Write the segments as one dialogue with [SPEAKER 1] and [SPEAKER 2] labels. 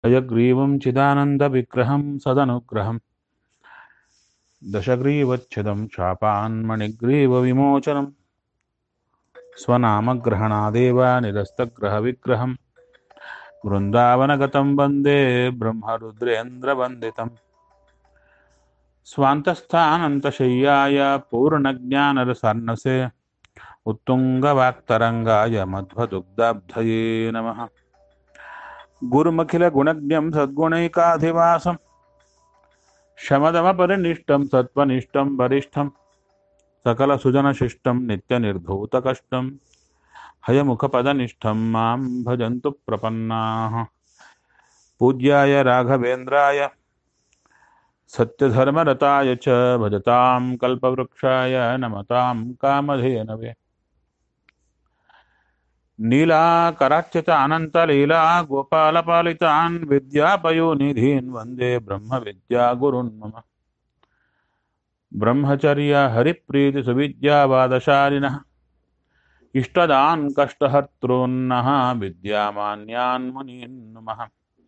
[SPEAKER 1] अयग्रीवं चिदानन्दविग्रहं सदनुग्रहं दशग्रीवच्छिदं शापान्मणिग्रीवविमोचनं स्वनामग्रहणादेव निरस्तग्रहविग्रहं वृन्दावनगतं वन्दे ब्रह्मरुद्रेन्द्रवन्दितम् स्वान्तस्थानन्तशय्याय पूर्णज्ञानरसार्णसे उत्तुङ्गवाक्तरङ्गाय मध्वदुग्धाब्धये नमः गुरुमखिलगुणज्ञं सद्गुणैकाधिवासं शमदमपरिनिष्टं सत्त्वनिष्ठं वरिष्ठं सकलसुजनशिष्टं नित्यनिर्धूतकष्टं हयमुखपदनिष्ठं मां भजन्तु प्रपन्नाः पूज्याय राघवेन्द्राय सत्यधर्मरताय च भजतां कल्पवृक्षाय नमतां कामधेनवे नीलाकराच्युत अनन्तलीला गोपालपालितान् विद्यापयोनिधीन् वन्दे ब्रह्मविद्यागुरुन् मम ब्रह्मचर्य हरिप्रीतिसुविद्यावादशालिनः इष्टदान् कष्टहर्तॄन्नः विद्यामान्यान् मुनीन् नमः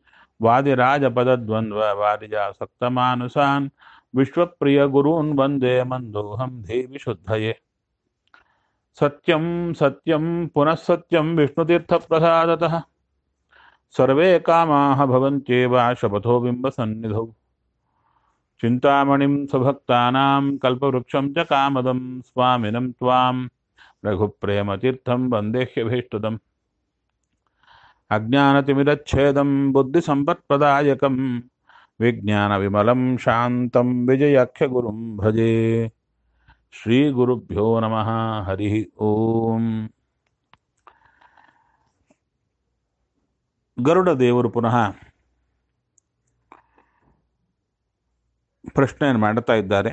[SPEAKER 1] वादिराजपदद्वन्द्ववारिजासक्तमानुसान् विश्वप्रियगुरून् वन्दे मन्दोऽहं देवि शुद्धये सत्यं सत्यं पुनः सत्यं विष्णुतीर्थप्रसादतः सर्वे कामाः भवन्त्येव शपथो बिम्बसन्निधौ चिन्तामणिं स्वभक्तानां कल्पवृक्षं च कामदं स्वामिनं त्वां रघुप्रेमतीर्थं वन्देह्यभीष्टदम् अज्ञानतिमिरच्छेदं बुद्धिसम्पत्प्रदायकं विज्ञानविमलं शान्तं विजयाख्यगुरुं भजे ಶ್ರೀಗುರುಭ್ಯೋ ನಮಃ ಹರಿ ಓಂ ಗರುಡ ದೇವರು ಪುನಃ ಪ್ರಶ್ನೆಯನ್ನು ಮಾಡುತ್ತಾ ಇದ್ದಾರೆ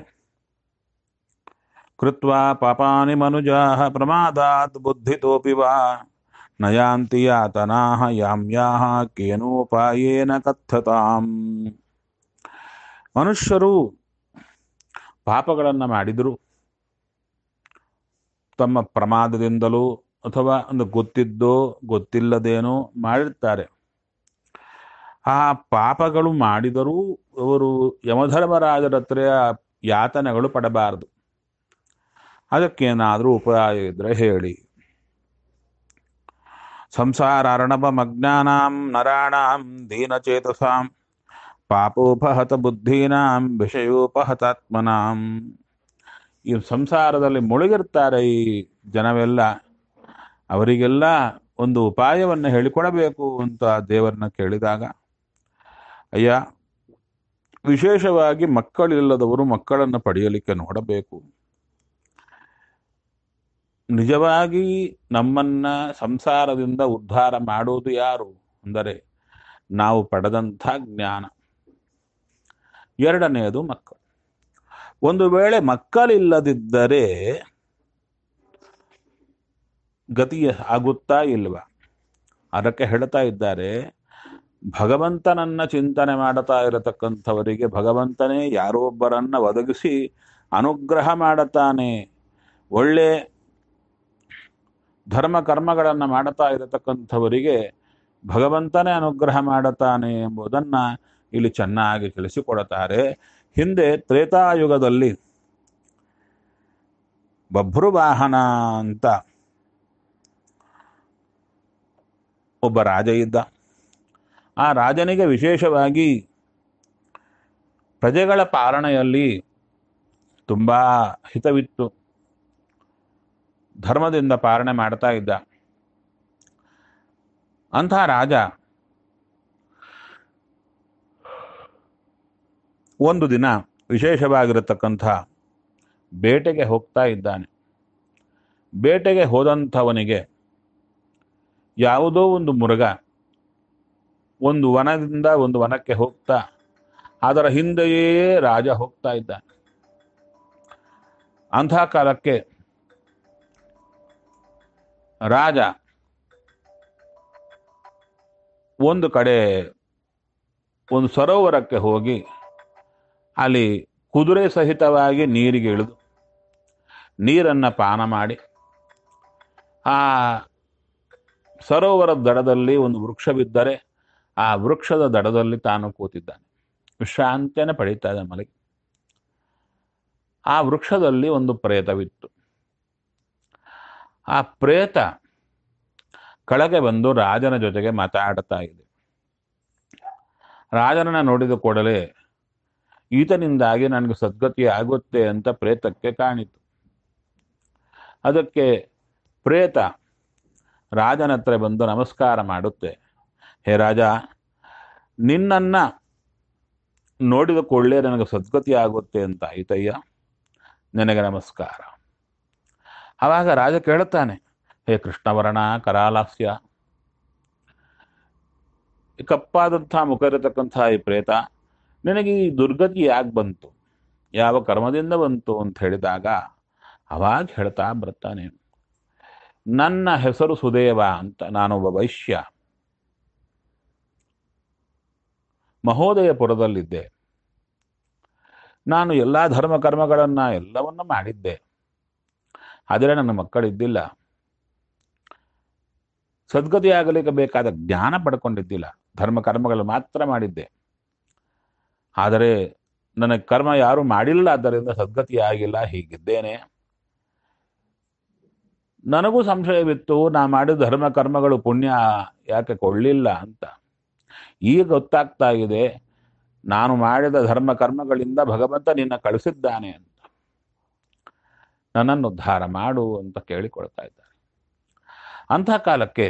[SPEAKER 1] ಕೃತ್ವಾ ಪಾಪಾನಿ ಮನುಜಾ ಪ್ರಮಾದಾತ್ ಬುದ್ಧಿತೋಪಿ ವಾ ನಯಾಂತಿ ಯಾತನಾಹ ಯಾಮ್ಯಾಹ ಕೇನೋಪಾಯೇನ ಕಥತಾಂ ಮನುಷ್ಯರು ಪಾಪಗಳನ್ನು ಮಾಡಿದರು ತಮ್ಮ ಪ್ರಮಾದದಿಂದಲೂ ಅಥವಾ ಒಂದು ಗೊತ್ತಿದ್ದೋ ಗೊತ್ತಿಲ್ಲದೇನೋ ಮಾಡಿರ್ತಾರೆ ಆ ಪಾಪಗಳು ಮಾಡಿದರೂ ಅವರು ಯಮಧರ್ಮರಾಜರ ಹತ್ರ ಯಾತನೆಗಳು ಪಡಬಾರದು ಅದಕ್ಕೇನಾದರೂ ಉಪಾಯ ಇದ್ರೆ ಹೇಳಿ ಸಂಸಾರಾರ್ಣವಮಜ್ಞಾನಾಂ ನರಾಣಾಂ ದೀನಚೇತಸಾಂ ಪಾಪೋಪಹತ ಬುದ್ಧೀನಾಂ ವಿಷಯೋಪಹತಾತ್ಮನಾಂ ಈ ಸಂಸಾರದಲ್ಲಿ ಮುಳುಗಿರ್ತಾರೆ ಈ ಜನವೆಲ್ಲ ಅವರಿಗೆಲ್ಲ ಒಂದು ಉಪಾಯವನ್ನು ಹೇಳಿಕೊಡಬೇಕು ಅಂತ ದೇವರನ್ನ ಕೇಳಿದಾಗ ಅಯ್ಯ ವಿಶೇಷವಾಗಿ ಮಕ್ಕಳಿಲ್ಲದವರು ಮಕ್ಕಳನ್ನು ಪಡೆಯಲಿಕ್ಕೆ ನೋಡಬೇಕು ನಿಜವಾಗಿ ನಮ್ಮನ್ನ ಸಂಸಾರದಿಂದ ಉದ್ಧಾರ ಮಾಡೋದು ಯಾರು ಅಂದರೆ ನಾವು ಪಡೆದಂಥ ಜ್ಞಾನ ಎರಡನೆಯದು ಮಕ್ಕಳು ಒಂದು ವೇಳೆ ಮಕ್ಕಳಿಲ್ಲದಿದ್ದರೆ ಗತಿ ಆಗುತ್ತಾ ಇಲ್ವಾ ಅದಕ್ಕೆ ಹೇಳ್ತಾ ಇದ್ದಾರೆ ಭಗವಂತನನ್ನ ಚಿಂತನೆ ಮಾಡುತ್ತಾ ಇರತಕ್ಕಂಥವರಿಗೆ ಭಗವಂತನೇ ಯಾರೋ ಒಬ್ಬರನ್ನ ಒದಗಿಸಿ ಅನುಗ್ರಹ ಮಾಡುತ್ತಾನೆ ಒಳ್ಳೆ ಧರ್ಮ ಕರ್ಮಗಳನ್ನು ಮಾಡುತ್ತಾ ಇರತಕ್ಕಂಥವರಿಗೆ ಭಗವಂತನೇ ಅನುಗ್ರಹ ಮಾಡುತ್ತಾನೆ ಎಂಬುದನ್ನ ಇಲ್ಲಿ ಚೆನ್ನಾಗಿ ತಿಳಿಸಿಕೊಡುತ್ತಾರೆ ಹಿಂದೆ ತ್ರೇತಾಯುಗದಲ್ಲಿ ಬಭ್ರುವಾಹನ ಅಂತ ಒಬ್ಬ ರಾಜ ಇದ್ದ ಆ ರಾಜನಿಗೆ ವಿಶೇಷವಾಗಿ ಪ್ರಜೆಗಳ ಪಾಲನೆಯಲ್ಲಿ ತುಂಬ ಹಿತವಿತ್ತು ಧರ್ಮದಿಂದ ಪಾಲನೆ ಮಾಡ್ತಾ ಇದ್ದ ಅಂಥ ರಾಜ ಒಂದು ದಿನ ವಿಶೇಷವಾಗಿರತಕ್ಕಂಥ ಬೇಟೆಗೆ ಹೋಗ್ತಾ ಇದ್ದಾನೆ ಬೇಟೆಗೆ ಹೋದಂಥವನಿಗೆ ಯಾವುದೋ ಒಂದು ಮೃಗ ಒಂದು ವನದಿಂದ ಒಂದು ವನಕ್ಕೆ ಹೋಗ್ತಾ ಅದರ ಹಿಂದೆಯೇ ರಾಜ ಹೋಗ್ತಾ ಇದ್ದಾನೆ ಅಂಥ ಕಾಲಕ್ಕೆ ರಾಜ ಒಂದು ಕಡೆ ಒಂದು ಸರೋವರಕ್ಕೆ ಹೋಗಿ ಅಲ್ಲಿ ಕುದುರೆ ಸಹಿತವಾಗಿ ನೀರಿಗೆ ಇಳಿದು ನೀರನ್ನು ಪಾನ ಮಾಡಿ ಆ ಸರೋವರದ ದಡದಲ್ಲಿ ಒಂದು ವೃಕ್ಷವಿದ್ದರೆ ಆ ವೃಕ್ಷದ ದಡದಲ್ಲಿ ತಾನು ಕೂತಿದ್ದಾನೆ ವಿಶ್ರಾಂತಿಯನ್ನು ಪಡೀತಾ ಇದ್ದಾನೆ ಮಲಗಿ ಆ ವೃಕ್ಷದಲ್ಲಿ ಒಂದು ಪ್ರೇತವಿತ್ತು ಆ ಪ್ರೇತ ಕೆಳಗೆ ಬಂದು ರಾಜನ ಜೊತೆಗೆ ಮಾತಾಡ್ತಾ ಇದೆ ರಾಜನನ್ನ ನೋಡಿದ ಕೂಡಲೇ ಈತನಿಂದಾಗಿ ನನಗೆ ಸದ್ಗತಿ ಆಗುತ್ತೆ ಅಂತ ಪ್ರೇತಕ್ಕೆ ಕಾಣಿತು ಅದಕ್ಕೆ ಪ್ರೇತ ರಾಜನ ಹತ್ರ ಬಂದು ನಮಸ್ಕಾರ ಮಾಡುತ್ತೆ ಹೇ ರಾಜ ನಿನ್ನನ್ನ ನೋಡಿದ ಕೂಡಲೇ ನನಗೆ ಸದ್ಗತಿ ಆಗುತ್ತೆ ಅಂತ ಆಯ್ತಯ್ಯ ನಿನಗೆ ನಮಸ್ಕಾರ ಆವಾಗ ರಾಜ ಕೇಳುತ್ತಾನೆ ಹೇ ಕೃಷ್ಣವರ್ಣ ಕರಾಲಾಸ್ಯ ಈ ಕಪ್ಪಾದಂಥ ಮುಖ ಇರತಕ್ಕಂಥ ಈ ಪ್ರೇತ ನಿನಗೆ ಈ ದುರ್ಗತಿ ಯಾಕೆ ಬಂತು ಯಾವ ಕರ್ಮದಿಂದ ಬಂತು ಅಂತ ಹೇಳಿದಾಗ ಅವಾಗ ಹೇಳ್ತಾ ಬರ್ತಾನೆ ನನ್ನ ಹೆಸರು ಸುದೇವ ಅಂತ ನಾನೊಬ್ಬ ವೈಶ್ಯ ಮಹೋದಯಪುರದಲ್ಲಿದ್ದೆ ನಾನು ಎಲ್ಲ ಧರ್ಮ ಕರ್ಮಗಳನ್ನ ಎಲ್ಲವನ್ನ ಮಾಡಿದ್ದೆ ಆದರೆ ನನ್ನ ಮಕ್ಕಳಿದ್ದಿಲ್ಲ ಸದ್ಗತಿ ಆಗಲಿಕ್ಕೆ ಬೇಕಾದ ಜ್ಞಾನ ಪಡ್ಕೊಂಡಿದ್ದಿಲ್ಲ ಧರ್ಮ ಕರ್ಮಗಳು ಮಾತ್ರ ಮಾಡಿದ್ದೆ ಆದರೆ ನನಗೆ ಕರ್ಮ ಯಾರು ಮಾಡಿಲ್ಲ ಆದ್ದರಿಂದ ಸದ್ಗತಿ ಆಗಿಲ್ಲ ಹೀಗಿದ್ದೇನೆ ನನಗೂ ಸಂಶಯವಿತ್ತು ನಾ ಮಾಡಿದ ಧರ್ಮ ಕರ್ಮಗಳು ಪುಣ್ಯ ಯಾಕೆ ಕೊಳ್ಳಿಲ್ಲ ಅಂತ ಈಗ ಗೊತ್ತಾಗ್ತಾ ಇದೆ ನಾನು ಮಾಡಿದ ಧರ್ಮ ಕರ್ಮಗಳಿಂದ ಭಗವಂತ ನಿನ್ನ ಕಳಿಸಿದ್ದಾನೆ ಅಂತ ನನ್ನನ್ನು ಉದ್ಧಾರ ಮಾಡು ಅಂತ ಕೇಳಿಕೊಳ್ತಾ ಇದ್ದಾರೆ ಅಂಥ ಕಾಲಕ್ಕೆ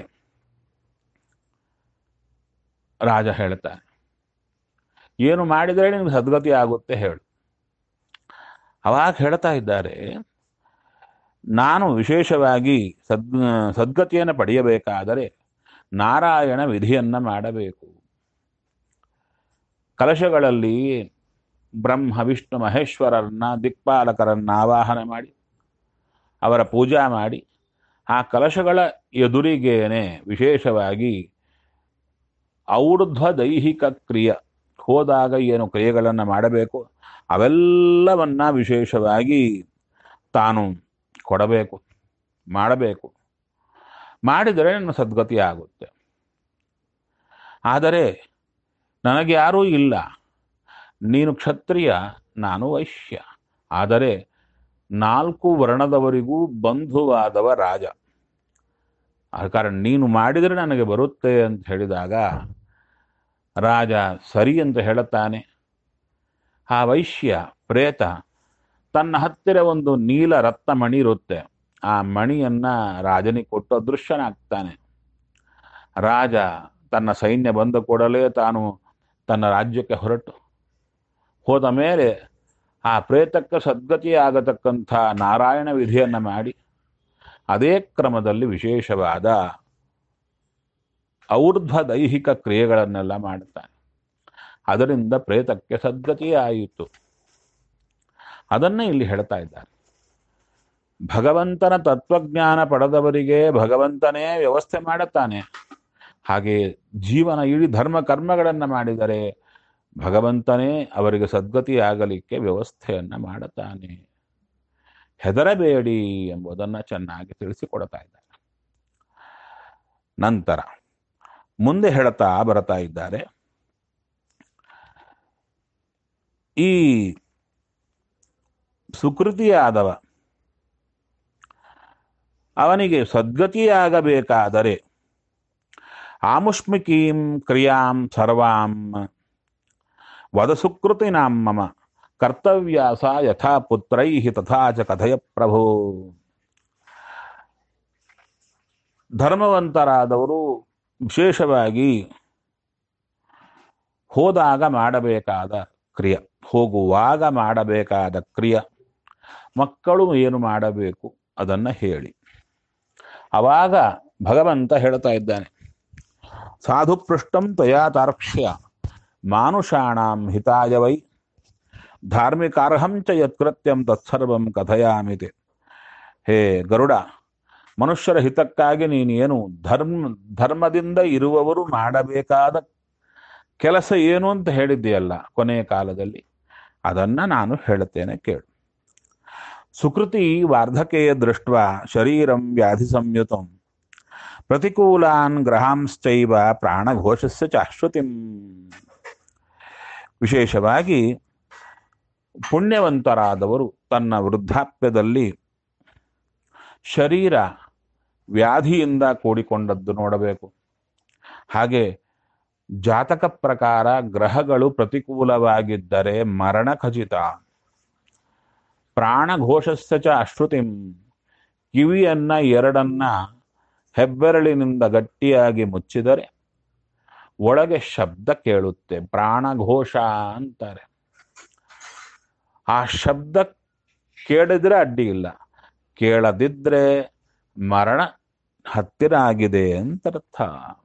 [SPEAKER 1] ರಾಜ ಹೇಳ್ತಾನೆ ಏನು ಮಾಡಿದರೆ ನಿನಗೆ ಸದ್ಗತಿ ಆಗುತ್ತೆ ಹೇಳು ಅವಾಗ ಹೇಳ್ತಾ ಇದ್ದಾರೆ ನಾನು ವಿಶೇಷವಾಗಿ ಸದ್ ಸದ್ಗತಿಯನ್ನು ಪಡೆಯಬೇಕಾದರೆ ನಾರಾಯಣ ವಿಧಿಯನ್ನ ಮಾಡಬೇಕು ಕಲಶಗಳಲ್ಲಿ ಬ್ರಹ್ಮ ವಿಷ್ಣು ಮಹೇಶ್ವರರನ್ನ ದಿಕ್ಪಾಲಕರನ್ನ ಆವಾಹನ ಮಾಡಿ ಅವರ ಪೂಜಾ ಮಾಡಿ ಆ ಕಲಶಗಳ ಎದುರಿಗೇನೆ ವಿಶೇಷವಾಗಿ ಔರ್ಧ್ವ ದೈಹಿಕ ಕ್ರಿಯೆ ಹೋದಾಗ ಏನು ಕ್ರಿಯೆಗಳನ್ನು ಮಾಡಬೇಕು ಅವೆಲ್ಲವನ್ನ ವಿಶೇಷವಾಗಿ ತಾನು ಕೊಡಬೇಕು ಮಾಡಬೇಕು ಮಾಡಿದರೆ ನನ್ನ ಸದ್ಗತಿ ಆಗುತ್ತೆ ಆದರೆ ನನಗೆ ಯಾರೂ ಇಲ್ಲ ನೀನು ಕ್ಷತ್ರಿಯ ನಾನು ವೈಶ್ಯ ಆದರೆ ನಾಲ್ಕು ವರ್ಣದವರಿಗೂ ಬಂಧುವಾದವ ರಾಜ ಆ ಕಾರಣ ನೀನು ಮಾಡಿದರೆ ನನಗೆ ಬರುತ್ತೆ ಅಂತ ಹೇಳಿದಾಗ ರಾಜ ಸರಿ ಅಂತ ಹೇಳುತ್ತಾನೆ ಆ ವೈಶ್ಯ ಪ್ರೇತ ತನ್ನ ಹತ್ತಿರ ಒಂದು ನೀಲ ರತ್ನ ಮಣಿ ಇರುತ್ತೆ ಆ ಮಣಿಯನ್ನ ರಾಜನಿಗೆ ಕೊಟ್ಟು ಅದೃಶ್ಯನಾಗ್ತಾನೆ ರಾಜ ತನ್ನ ಸೈನ್ಯ ಬಂದ ಕೂಡಲೇ ತಾನು ತನ್ನ ರಾಜ್ಯಕ್ಕೆ ಹೊರಟು ಹೋದ ಮೇಲೆ ಆ ಪ್ರೇತಕ್ಕೆ ಸದ್ಗತಿ ಆಗತಕ್ಕಂಥ ನಾರಾಯಣ ವಿಧಿಯನ್ನ ಮಾಡಿ ಅದೇ ಕ್ರಮದಲ್ಲಿ ವಿಶೇಷವಾದ ಔರ್ಧ್ವ ದೈಹಿಕ ಕ್ರಿಯೆಗಳನ್ನೆಲ್ಲ ಮಾಡುತ್ತಾನೆ ಅದರಿಂದ ಪ್ರೇತಕ್ಕೆ ಸದ್ಗತಿ ಆಯಿತು ಅದನ್ನೇ ಇಲ್ಲಿ ಹೇಳ್ತಾ ಇದ್ದಾರೆ ಭಗವಂತನ ತತ್ವಜ್ಞಾನ ಪಡೆದವರಿಗೆ ಭಗವಂತನೇ ವ್ಯವಸ್ಥೆ ಮಾಡುತ್ತಾನೆ ಹಾಗೆ ಜೀವನ ಇಡೀ ಧರ್ಮ ಕರ್ಮಗಳನ್ನು ಮಾಡಿದರೆ ಭಗವಂತನೇ ಅವರಿಗೆ ಸದ್ಗತಿ ಆಗಲಿಕ್ಕೆ ವ್ಯವಸ್ಥೆಯನ್ನ ಮಾಡುತ್ತಾನೆ ಹೆದರಬೇಡಿ ಎಂಬುದನ್ನ ಚೆನ್ನಾಗಿ ತಿಳಿಸಿಕೊಡ್ತಾ ಇದ್ದಾರೆ ನಂತರ ಮುಂದೆ ಹೇಳ್ತಾ ಬರ್ತಾ ಇದ್ದಾರೆ ಈ ಸುಕೃತಿಯಾದವ ಅವನಿಗೆ ಸದ್ಗತಿಯಾಗಬೇಕಾದರೆ ಆಮುಷ್ಮಿಕೀಂ ಕ್ರಿಯಾಂ ಸರ್ವಾಂ ವದ ಸುಕೃತಿ ನಾಂ ಮಮ ಕರ್ತವ್ಯಾಸ ಯಥಾ ಪುತ್ರೈ ತಥಾ ಚ ಕಥಯ ಪ್ರಭು ಧರ್ಮವಂತರಾದವರು ವಿಶೇಷವಾಗಿ ಹೋದಾಗ ಮಾಡಬೇಕಾದ ಕ್ರಿಯ ಹೋಗುವಾಗ ಮಾಡಬೇಕಾದ ಕ್ರಿಯ ಮಕ್ಕಳು ಏನು ಮಾಡಬೇಕು ಅದನ್ನ ಹೇಳಿ ಅವಾಗ ಭಗವಂತ ಹೇಳ್ತಾ ಇದ್ದಾನೆ ಸಾಧು ಪೃಷ್ಟಂ ತ್ವಯಾ ತಾರ್ಕ್ಷ್ಯ ಮಾನುಷಾಣಾಂ ಹಿತಾಯ ವೈ ಧಾರ್ಮಿಕಾರ್ಹಂ ಚ ಯತ್ಕೃತ್ಯಂ ತತ್ಸರ್ವಂ ಕಥಯಾಮಿತಿ ಹೇ ಗರುಡ ಮನುಷ್ಯರ ಹಿತಕ್ಕಾಗಿ ನೀನು ಏನು ಧರ್ಮ ಧರ್ಮದಿಂದ ಇರುವವರು ಮಾಡಬೇಕಾದ ಕೆಲಸ ಏನು ಅಂತ ಹೇಳಿದ್ದೀಯಲ್ಲ ಕೊನೆಯ ಕಾಲದಲ್ಲಿ ಅದನ್ನ ನಾನು ಹೇಳುತ್ತೇನೆ ಕೇಳು ಸುಕೃತಿ ವಾರ್ಧಕೆಯ ದೃಷ್ಟ ಶರೀರಂ ವ್ಯಾಧಿ ಸಂಯುತಂ ಪ್ರತಿಕೂಲಾನ್ ಗ್ರಹಾಂಶ್ಚೈವ ಪ್ರಾಣಘೋಷಸ್ಯ ಚಾಶ್ರುತಿಂ ವಿಶೇಷವಾಗಿ ಪುಣ್ಯವಂತರಾದವರು ತನ್ನ ವೃದ್ಧಾಪ್ಯದಲ್ಲಿ ಶರೀರ ವ್ಯಾಧಿಯಿಂದ ಕೂಡಿಕೊಂಡದ್ದು ನೋಡಬೇಕು ಹಾಗೆ ಜಾತಕ ಪ್ರಕಾರ ಗ್ರಹಗಳು ಪ್ರತಿಕೂಲವಾಗಿದ್ದರೆ ಮರಣ ಖಚಿತ ಪ್ರಾಣಘೋಷಸ್ಯ ಚ ಅಶ್ರುತಿಂ ಕಿವಿಯನ್ನ ಎರಡನ್ನ ಹೆಬ್ಬೆರಳಿನಿಂದ ಗಟ್ಟಿಯಾಗಿ ಮುಚ್ಚಿದರೆ ಒಳಗೆ ಶಬ್ದ ಕೇಳುತ್ತೆ ಪ್ರಾಣಘೋಷ ಅಂತಾರೆ ಆ ಶಬ್ದ ಕೇಳಿದ್ರೆ ಅಡ್ಡಿ ಇಲ್ಲ ಕೇಳದಿದ್ರೆ ಮರಣ ಹತ್ತಿರ ಆಗಿದೆ ಅಂತ ಅರ್ಥ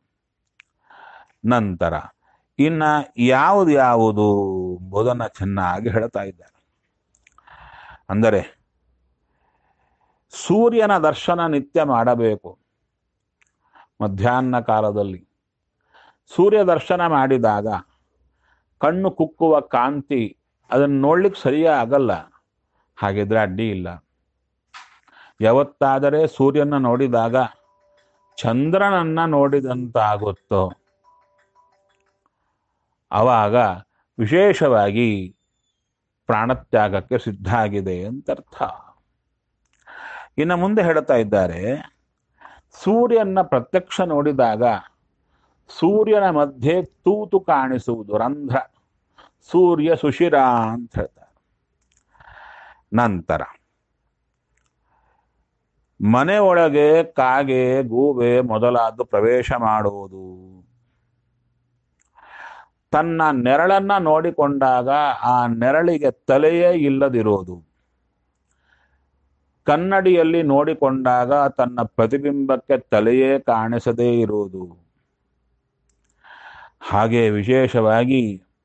[SPEAKER 1] ನಂತರ ಇನ್ನ ಯಾವುದು ಯಾವುದು ಎಂಬುದನ್ನು ಚೆನ್ನಾಗಿ ಹೇಳ್ತಾ ಇದ್ದಾರೆ ಅಂದರೆ ಸೂರ್ಯನ ದರ್ಶನ ನಿತ್ಯ ಮಾಡಬೇಕು ಮಧ್ಯಾಹ್ನ ಕಾಲದಲ್ಲಿ ಸೂರ್ಯ ದರ್ಶನ ಮಾಡಿದಾಗ ಕಣ್ಣು ಕುಕ್ಕುವ ಕಾಂತಿ ಅದನ್ನು ನೋಡ್ಲಿಕ್ಕೆ ಸರಿಯೇ ಆಗಲ್ಲ ಹಾಗಿದ್ರೆ ಅಡ್ಡಿ ಇಲ್ಲ ಯಾವತ್ತಾದರೆ ಸೂರ್ಯನ ನೋಡಿದಾಗ ಚಂದ್ರನನ್ನ ನೋಡಿದಂತಾಗುತ್ತೋ ಆವಾಗ ವಿಶೇಷವಾಗಿ ಪ್ರಾಣತ್ಯಾಗಕ್ಕೆ ಸಿದ್ಧ ಆಗಿದೆ ಅಂತ ಅರ್ಥ ಇನ್ನು ಮುಂದೆ ಹೇಳ್ತಾ ಇದ್ದಾರೆ ಸೂರ್ಯನ ಪ್ರತ್ಯಕ್ಷ ನೋಡಿದಾಗ ಸೂರ್ಯನ ಮಧ್ಯೆ ತೂತು ಕಾಣಿಸುವುದು ರಂಧ್ರ ಸೂರ್ಯ ಸುಶಿರ ಅಂತ ಹೇಳ್ತಾರೆ ನಂತರ ಮನೆ ಒಳಗೆ ಕಾಗೆ ಗೂಬೆ ಮೊದಲಾದ ಪ್ರವೇಶ ಮಾಡುವುದು ತನ್ನ ನೆರಳನ್ನ ನೋಡಿಕೊಂಡಾಗ ಆ ನೆರಳಿಗೆ ತಲೆಯೇ ಇಲ್ಲದಿರೋದು ಕನ್ನಡಿಯಲ್ಲಿ ನೋಡಿಕೊಂಡಾಗ ತನ್ನ ಪ್ರತಿಬಿಂಬಕ್ಕೆ ತಲೆಯೇ ಕಾಣಿಸದೇ ಇರುವುದು ಹಾಗೆ ವಿಶೇಷವಾಗಿ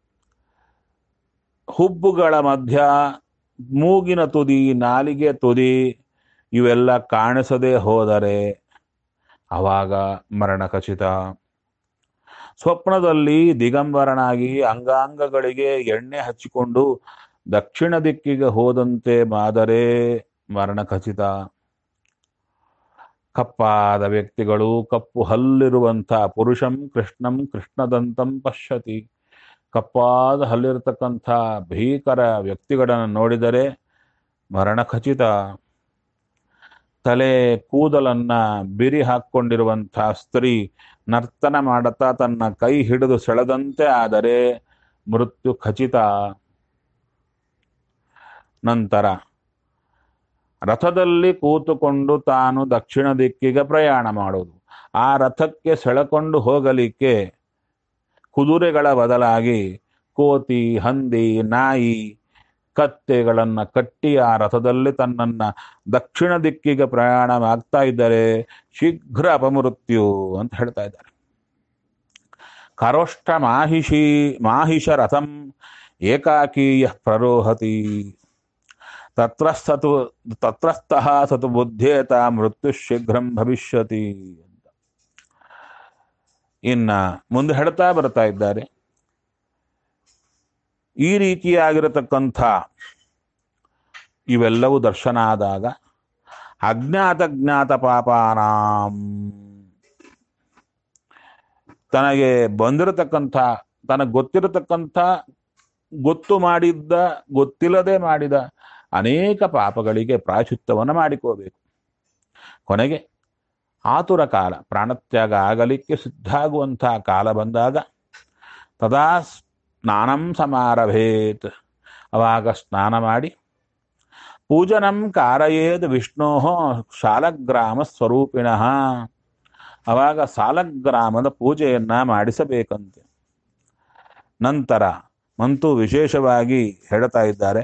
[SPEAKER 1] ಹುಬ್ಬುಗಳ ಮಧ್ಯ ಮೂಗಿನ ತುದಿ ನಾಲಿಗೆ ತುದಿ ಇವೆಲ್ಲ ಕಾಣಿಸದೇ ಹೋದರೆ ಆವಾಗ ಮರಣ ಖಚಿತ ಸ್ವಪ್ನದಲ್ಲಿ ದಿಗಂಬರನಾಗಿ ಅಂಗಾಂಗಗಳಿಗೆ ಎಣ್ಣೆ ಹಚ್ಚಿಕೊಂಡು ದಕ್ಷಿಣ ದಿಕ್ಕಿಗೆ ಹೋದಂತೆ ಮಾದರೆ ಮರಣ ಖಚಿತ ಕಪ್ಪಾದ ವ್ಯಕ್ತಿಗಳು ಕಪ್ಪು ಹಲ್ಲಿರುವಂಥ ಪುರುಷಂ ಕೃಷ್ಣಂ ಕೃಷ್ಣದಂತಂ ಪಶ್ಯತಿ ಕಪ್ಪಾದ ಹಲ್ಲಿರತಕ್ಕಂಥ ಭೀಕರ ವ್ಯಕ್ತಿಗಳನ್ನು ನೋಡಿದರೆ ಮರಣ ಖಚಿತ ತಲೆ ಕೂದಲನ್ನ ಬಿರಿ ಹಾಕ್ಕೊಂಡಿರುವಂಥ ಸ್ತ್ರೀ ನರ್ತನ ಮಾಡುತ್ತಾ ತನ್ನ ಕೈ ಹಿಡಿದು ಸೆಳೆದಂತೆ ಆದರೆ ಮೃತ್ಯು ಖಚಿತ ನಂತರ ರಥದಲ್ಲಿ ಕೂತುಕೊಂಡು ತಾನು ದಕ್ಷಿಣ ದಿಕ್ಕಿಗೆ ಪ್ರಯಾಣ ಮಾಡುವುದು ಆ ರಥಕ್ಕೆ ಸೆಳೆಕೊಂಡು ಹೋಗಲಿಕ್ಕೆ ಕುದುರೆಗಳ ಬದಲಾಗಿ ಕೋತಿ ಹಂದಿ ನಾಯಿ ಕತ್ತೆಗಳನ್ನ ಕಟ್ಟಿ ಆ ರಥದಲ್ಲಿ ತನ್ನನ್ನ ದಕ್ಷಿಣ ದಿಕ್ಕಿಗೆ ಪ್ರಯಾಣ ಆಗ್ತಾ ಇದ್ದರೆ ಶೀಘ್ರ ಅಪಮೃತ್ಯು ಅಂತ ಹೇಳ್ತಾ ಇದ್ದಾರೆ ಕರೋಷ್ಟ ಮಾಹಿಷಿ ಮಾಹಿಷ ರಥಂ ಏಕಾಕೀಯ ಪ್ರರೋಹತಿ ತತ್ರಸ್ಥತು ತತ್ರಸ್ಥಃ ಸತು ಬುದ್ಧೇತ ಮೃತ್ಯು ಶೀಘ್ರಂ ಭವಿಷ್ಯತಿ ಅಂತ ಇನ್ನ ಮುಂದೆ ಹೇಳ್ತಾ ಬರ್ತಾ ಇದ್ದಾರೆ ಈ ರೀತಿಯಾಗಿರತಕ್ಕಂಥ ಇವೆಲ್ಲವೂ ದರ್ಶನ ಆದಾಗ ಅಜ್ಞಾತ ಜ್ಞಾತ ಪಾಪಾನಾಂ ತನಗೆ ಬಂದಿರತಕ್ಕಂಥ ತನಗೆ ಗೊತ್ತಿರತಕ್ಕಂಥ ಗೊತ್ತು ಮಾಡಿದ್ದ ಗೊತ್ತಿಲ್ಲದೆ ಮಾಡಿದ ಅನೇಕ ಪಾಪಗಳಿಗೆ ಪ್ರಾಯಶ್ಚಿತ್ತವನ್ನು ಮಾಡಿಕೋಬೇಕು ಕೊನೆಗೆ ಆತುರ ಕಾಲ ಪ್ರಾಣತ್ಯಾಗ ಆಗಲಿಕ್ಕೆ ಸಿದ್ಧಾಗುವಂತಹ ಕಾಲ ಬಂದಾಗ ತದಾ ಸ್ನಾನಂ ಸಮಾರಭೇತ್ ಅವಾಗ ಸ್ನಾನ ಮಾಡಿ ಪೂಜನಂ ಕಾರಯೇದ್ ವಿಷ್ಣೋ ಶಾಲಗ್ರಾಮ ಸ್ವರೂಪಿಣಃ ಅವಾಗ ಸಾಲಗ್ರಾಮದ ಪೂಜೆಯನ್ನ ಮಾಡಿಸಬೇಕಂತೆ ನಂತರ ಮಂತು ವಿಶೇಷವಾಗಿ ಹೇಳ್ತಾ ಇದ್ದಾರೆ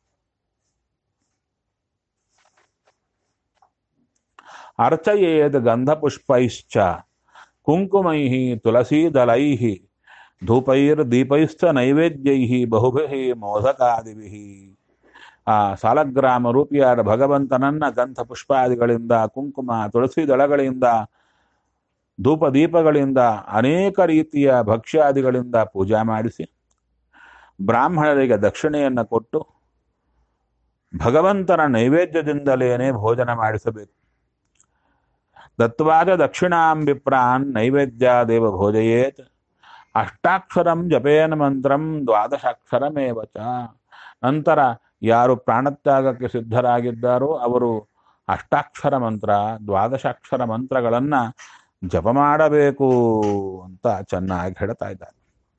[SPEAKER 1] ಅರ್ಚಯೇದ್ ಗಂಧಪುಷ್ಪೈಶ್ಚ ಕುಂಕುಮೈ ತುಳಸೀದಲೈ ಧೂಪೈರ್ ದೀಪೈಶ್ಚ ನೈವೇದ್ಯೈ ಬಹುಭಿ ಮೋದಕಾದಿಭಿ ಆ ಸಾಲಗ್ರಾಮ ರೂಪಿಯಾದ ಭಗವಂತನನ್ನ ಗಂಧ ಪುಷ್ಪಾದಿಗಳಿಂದ ಕುಂಕುಮ ತುಳಸಿ ದಳಗಳಿಂದ ಧೂಪ ದೀಪಗಳಿಂದ ಅನೇಕ ರೀತಿಯ ಭಕ್ಷ್ಯಾದಿಗಳಿಂದ ಪೂಜಾ ಮಾಡಿಸಿ ಬ್ರಾಹ್ಮಣರಿಗೆ ದಕ್ಷಿಣೆಯನ್ನು ಕೊಟ್ಟು ಭಗವಂತನ ನೈವೇದ್ಯದಿಂದಲೇನೆ ಭೋಜನ ಮಾಡಿಸಬೇಕು ದತ್ವಾದ ದಕ್ಷಿಣಾಂ ವಿಪ್ರಾನ್ ನೈವೇದ್ಯಾದೇವ ಭೋಜಯೇತ್ ಅಷ್ಟಾಕ್ಷರಂ ಜಪೇನ ಮಂತ್ರಂ ದ್ವಾದಶಾಕ್ಷರಮೇವ ಚ ನಂತರ ಯಾರು ಪ್ರಾಣತ್ಯಾಗಕ್ಕೆ ಸಿದ್ಧರಾಗಿದ್ದಾರೋ ಅವರು ಅಷ್ಟಾಕ್ಷರ ಮಂತ್ರ ದ್ವಾದಶಾಕ್ಷರ ಮಂತ್ರಗಳನ್ನ ಜಪ ಮಾಡಬೇಕು ಅಂತ ಚೆನ್ನಾಗಿ ಹೇಳ್ತಾ ಇದ್ದಾರೆ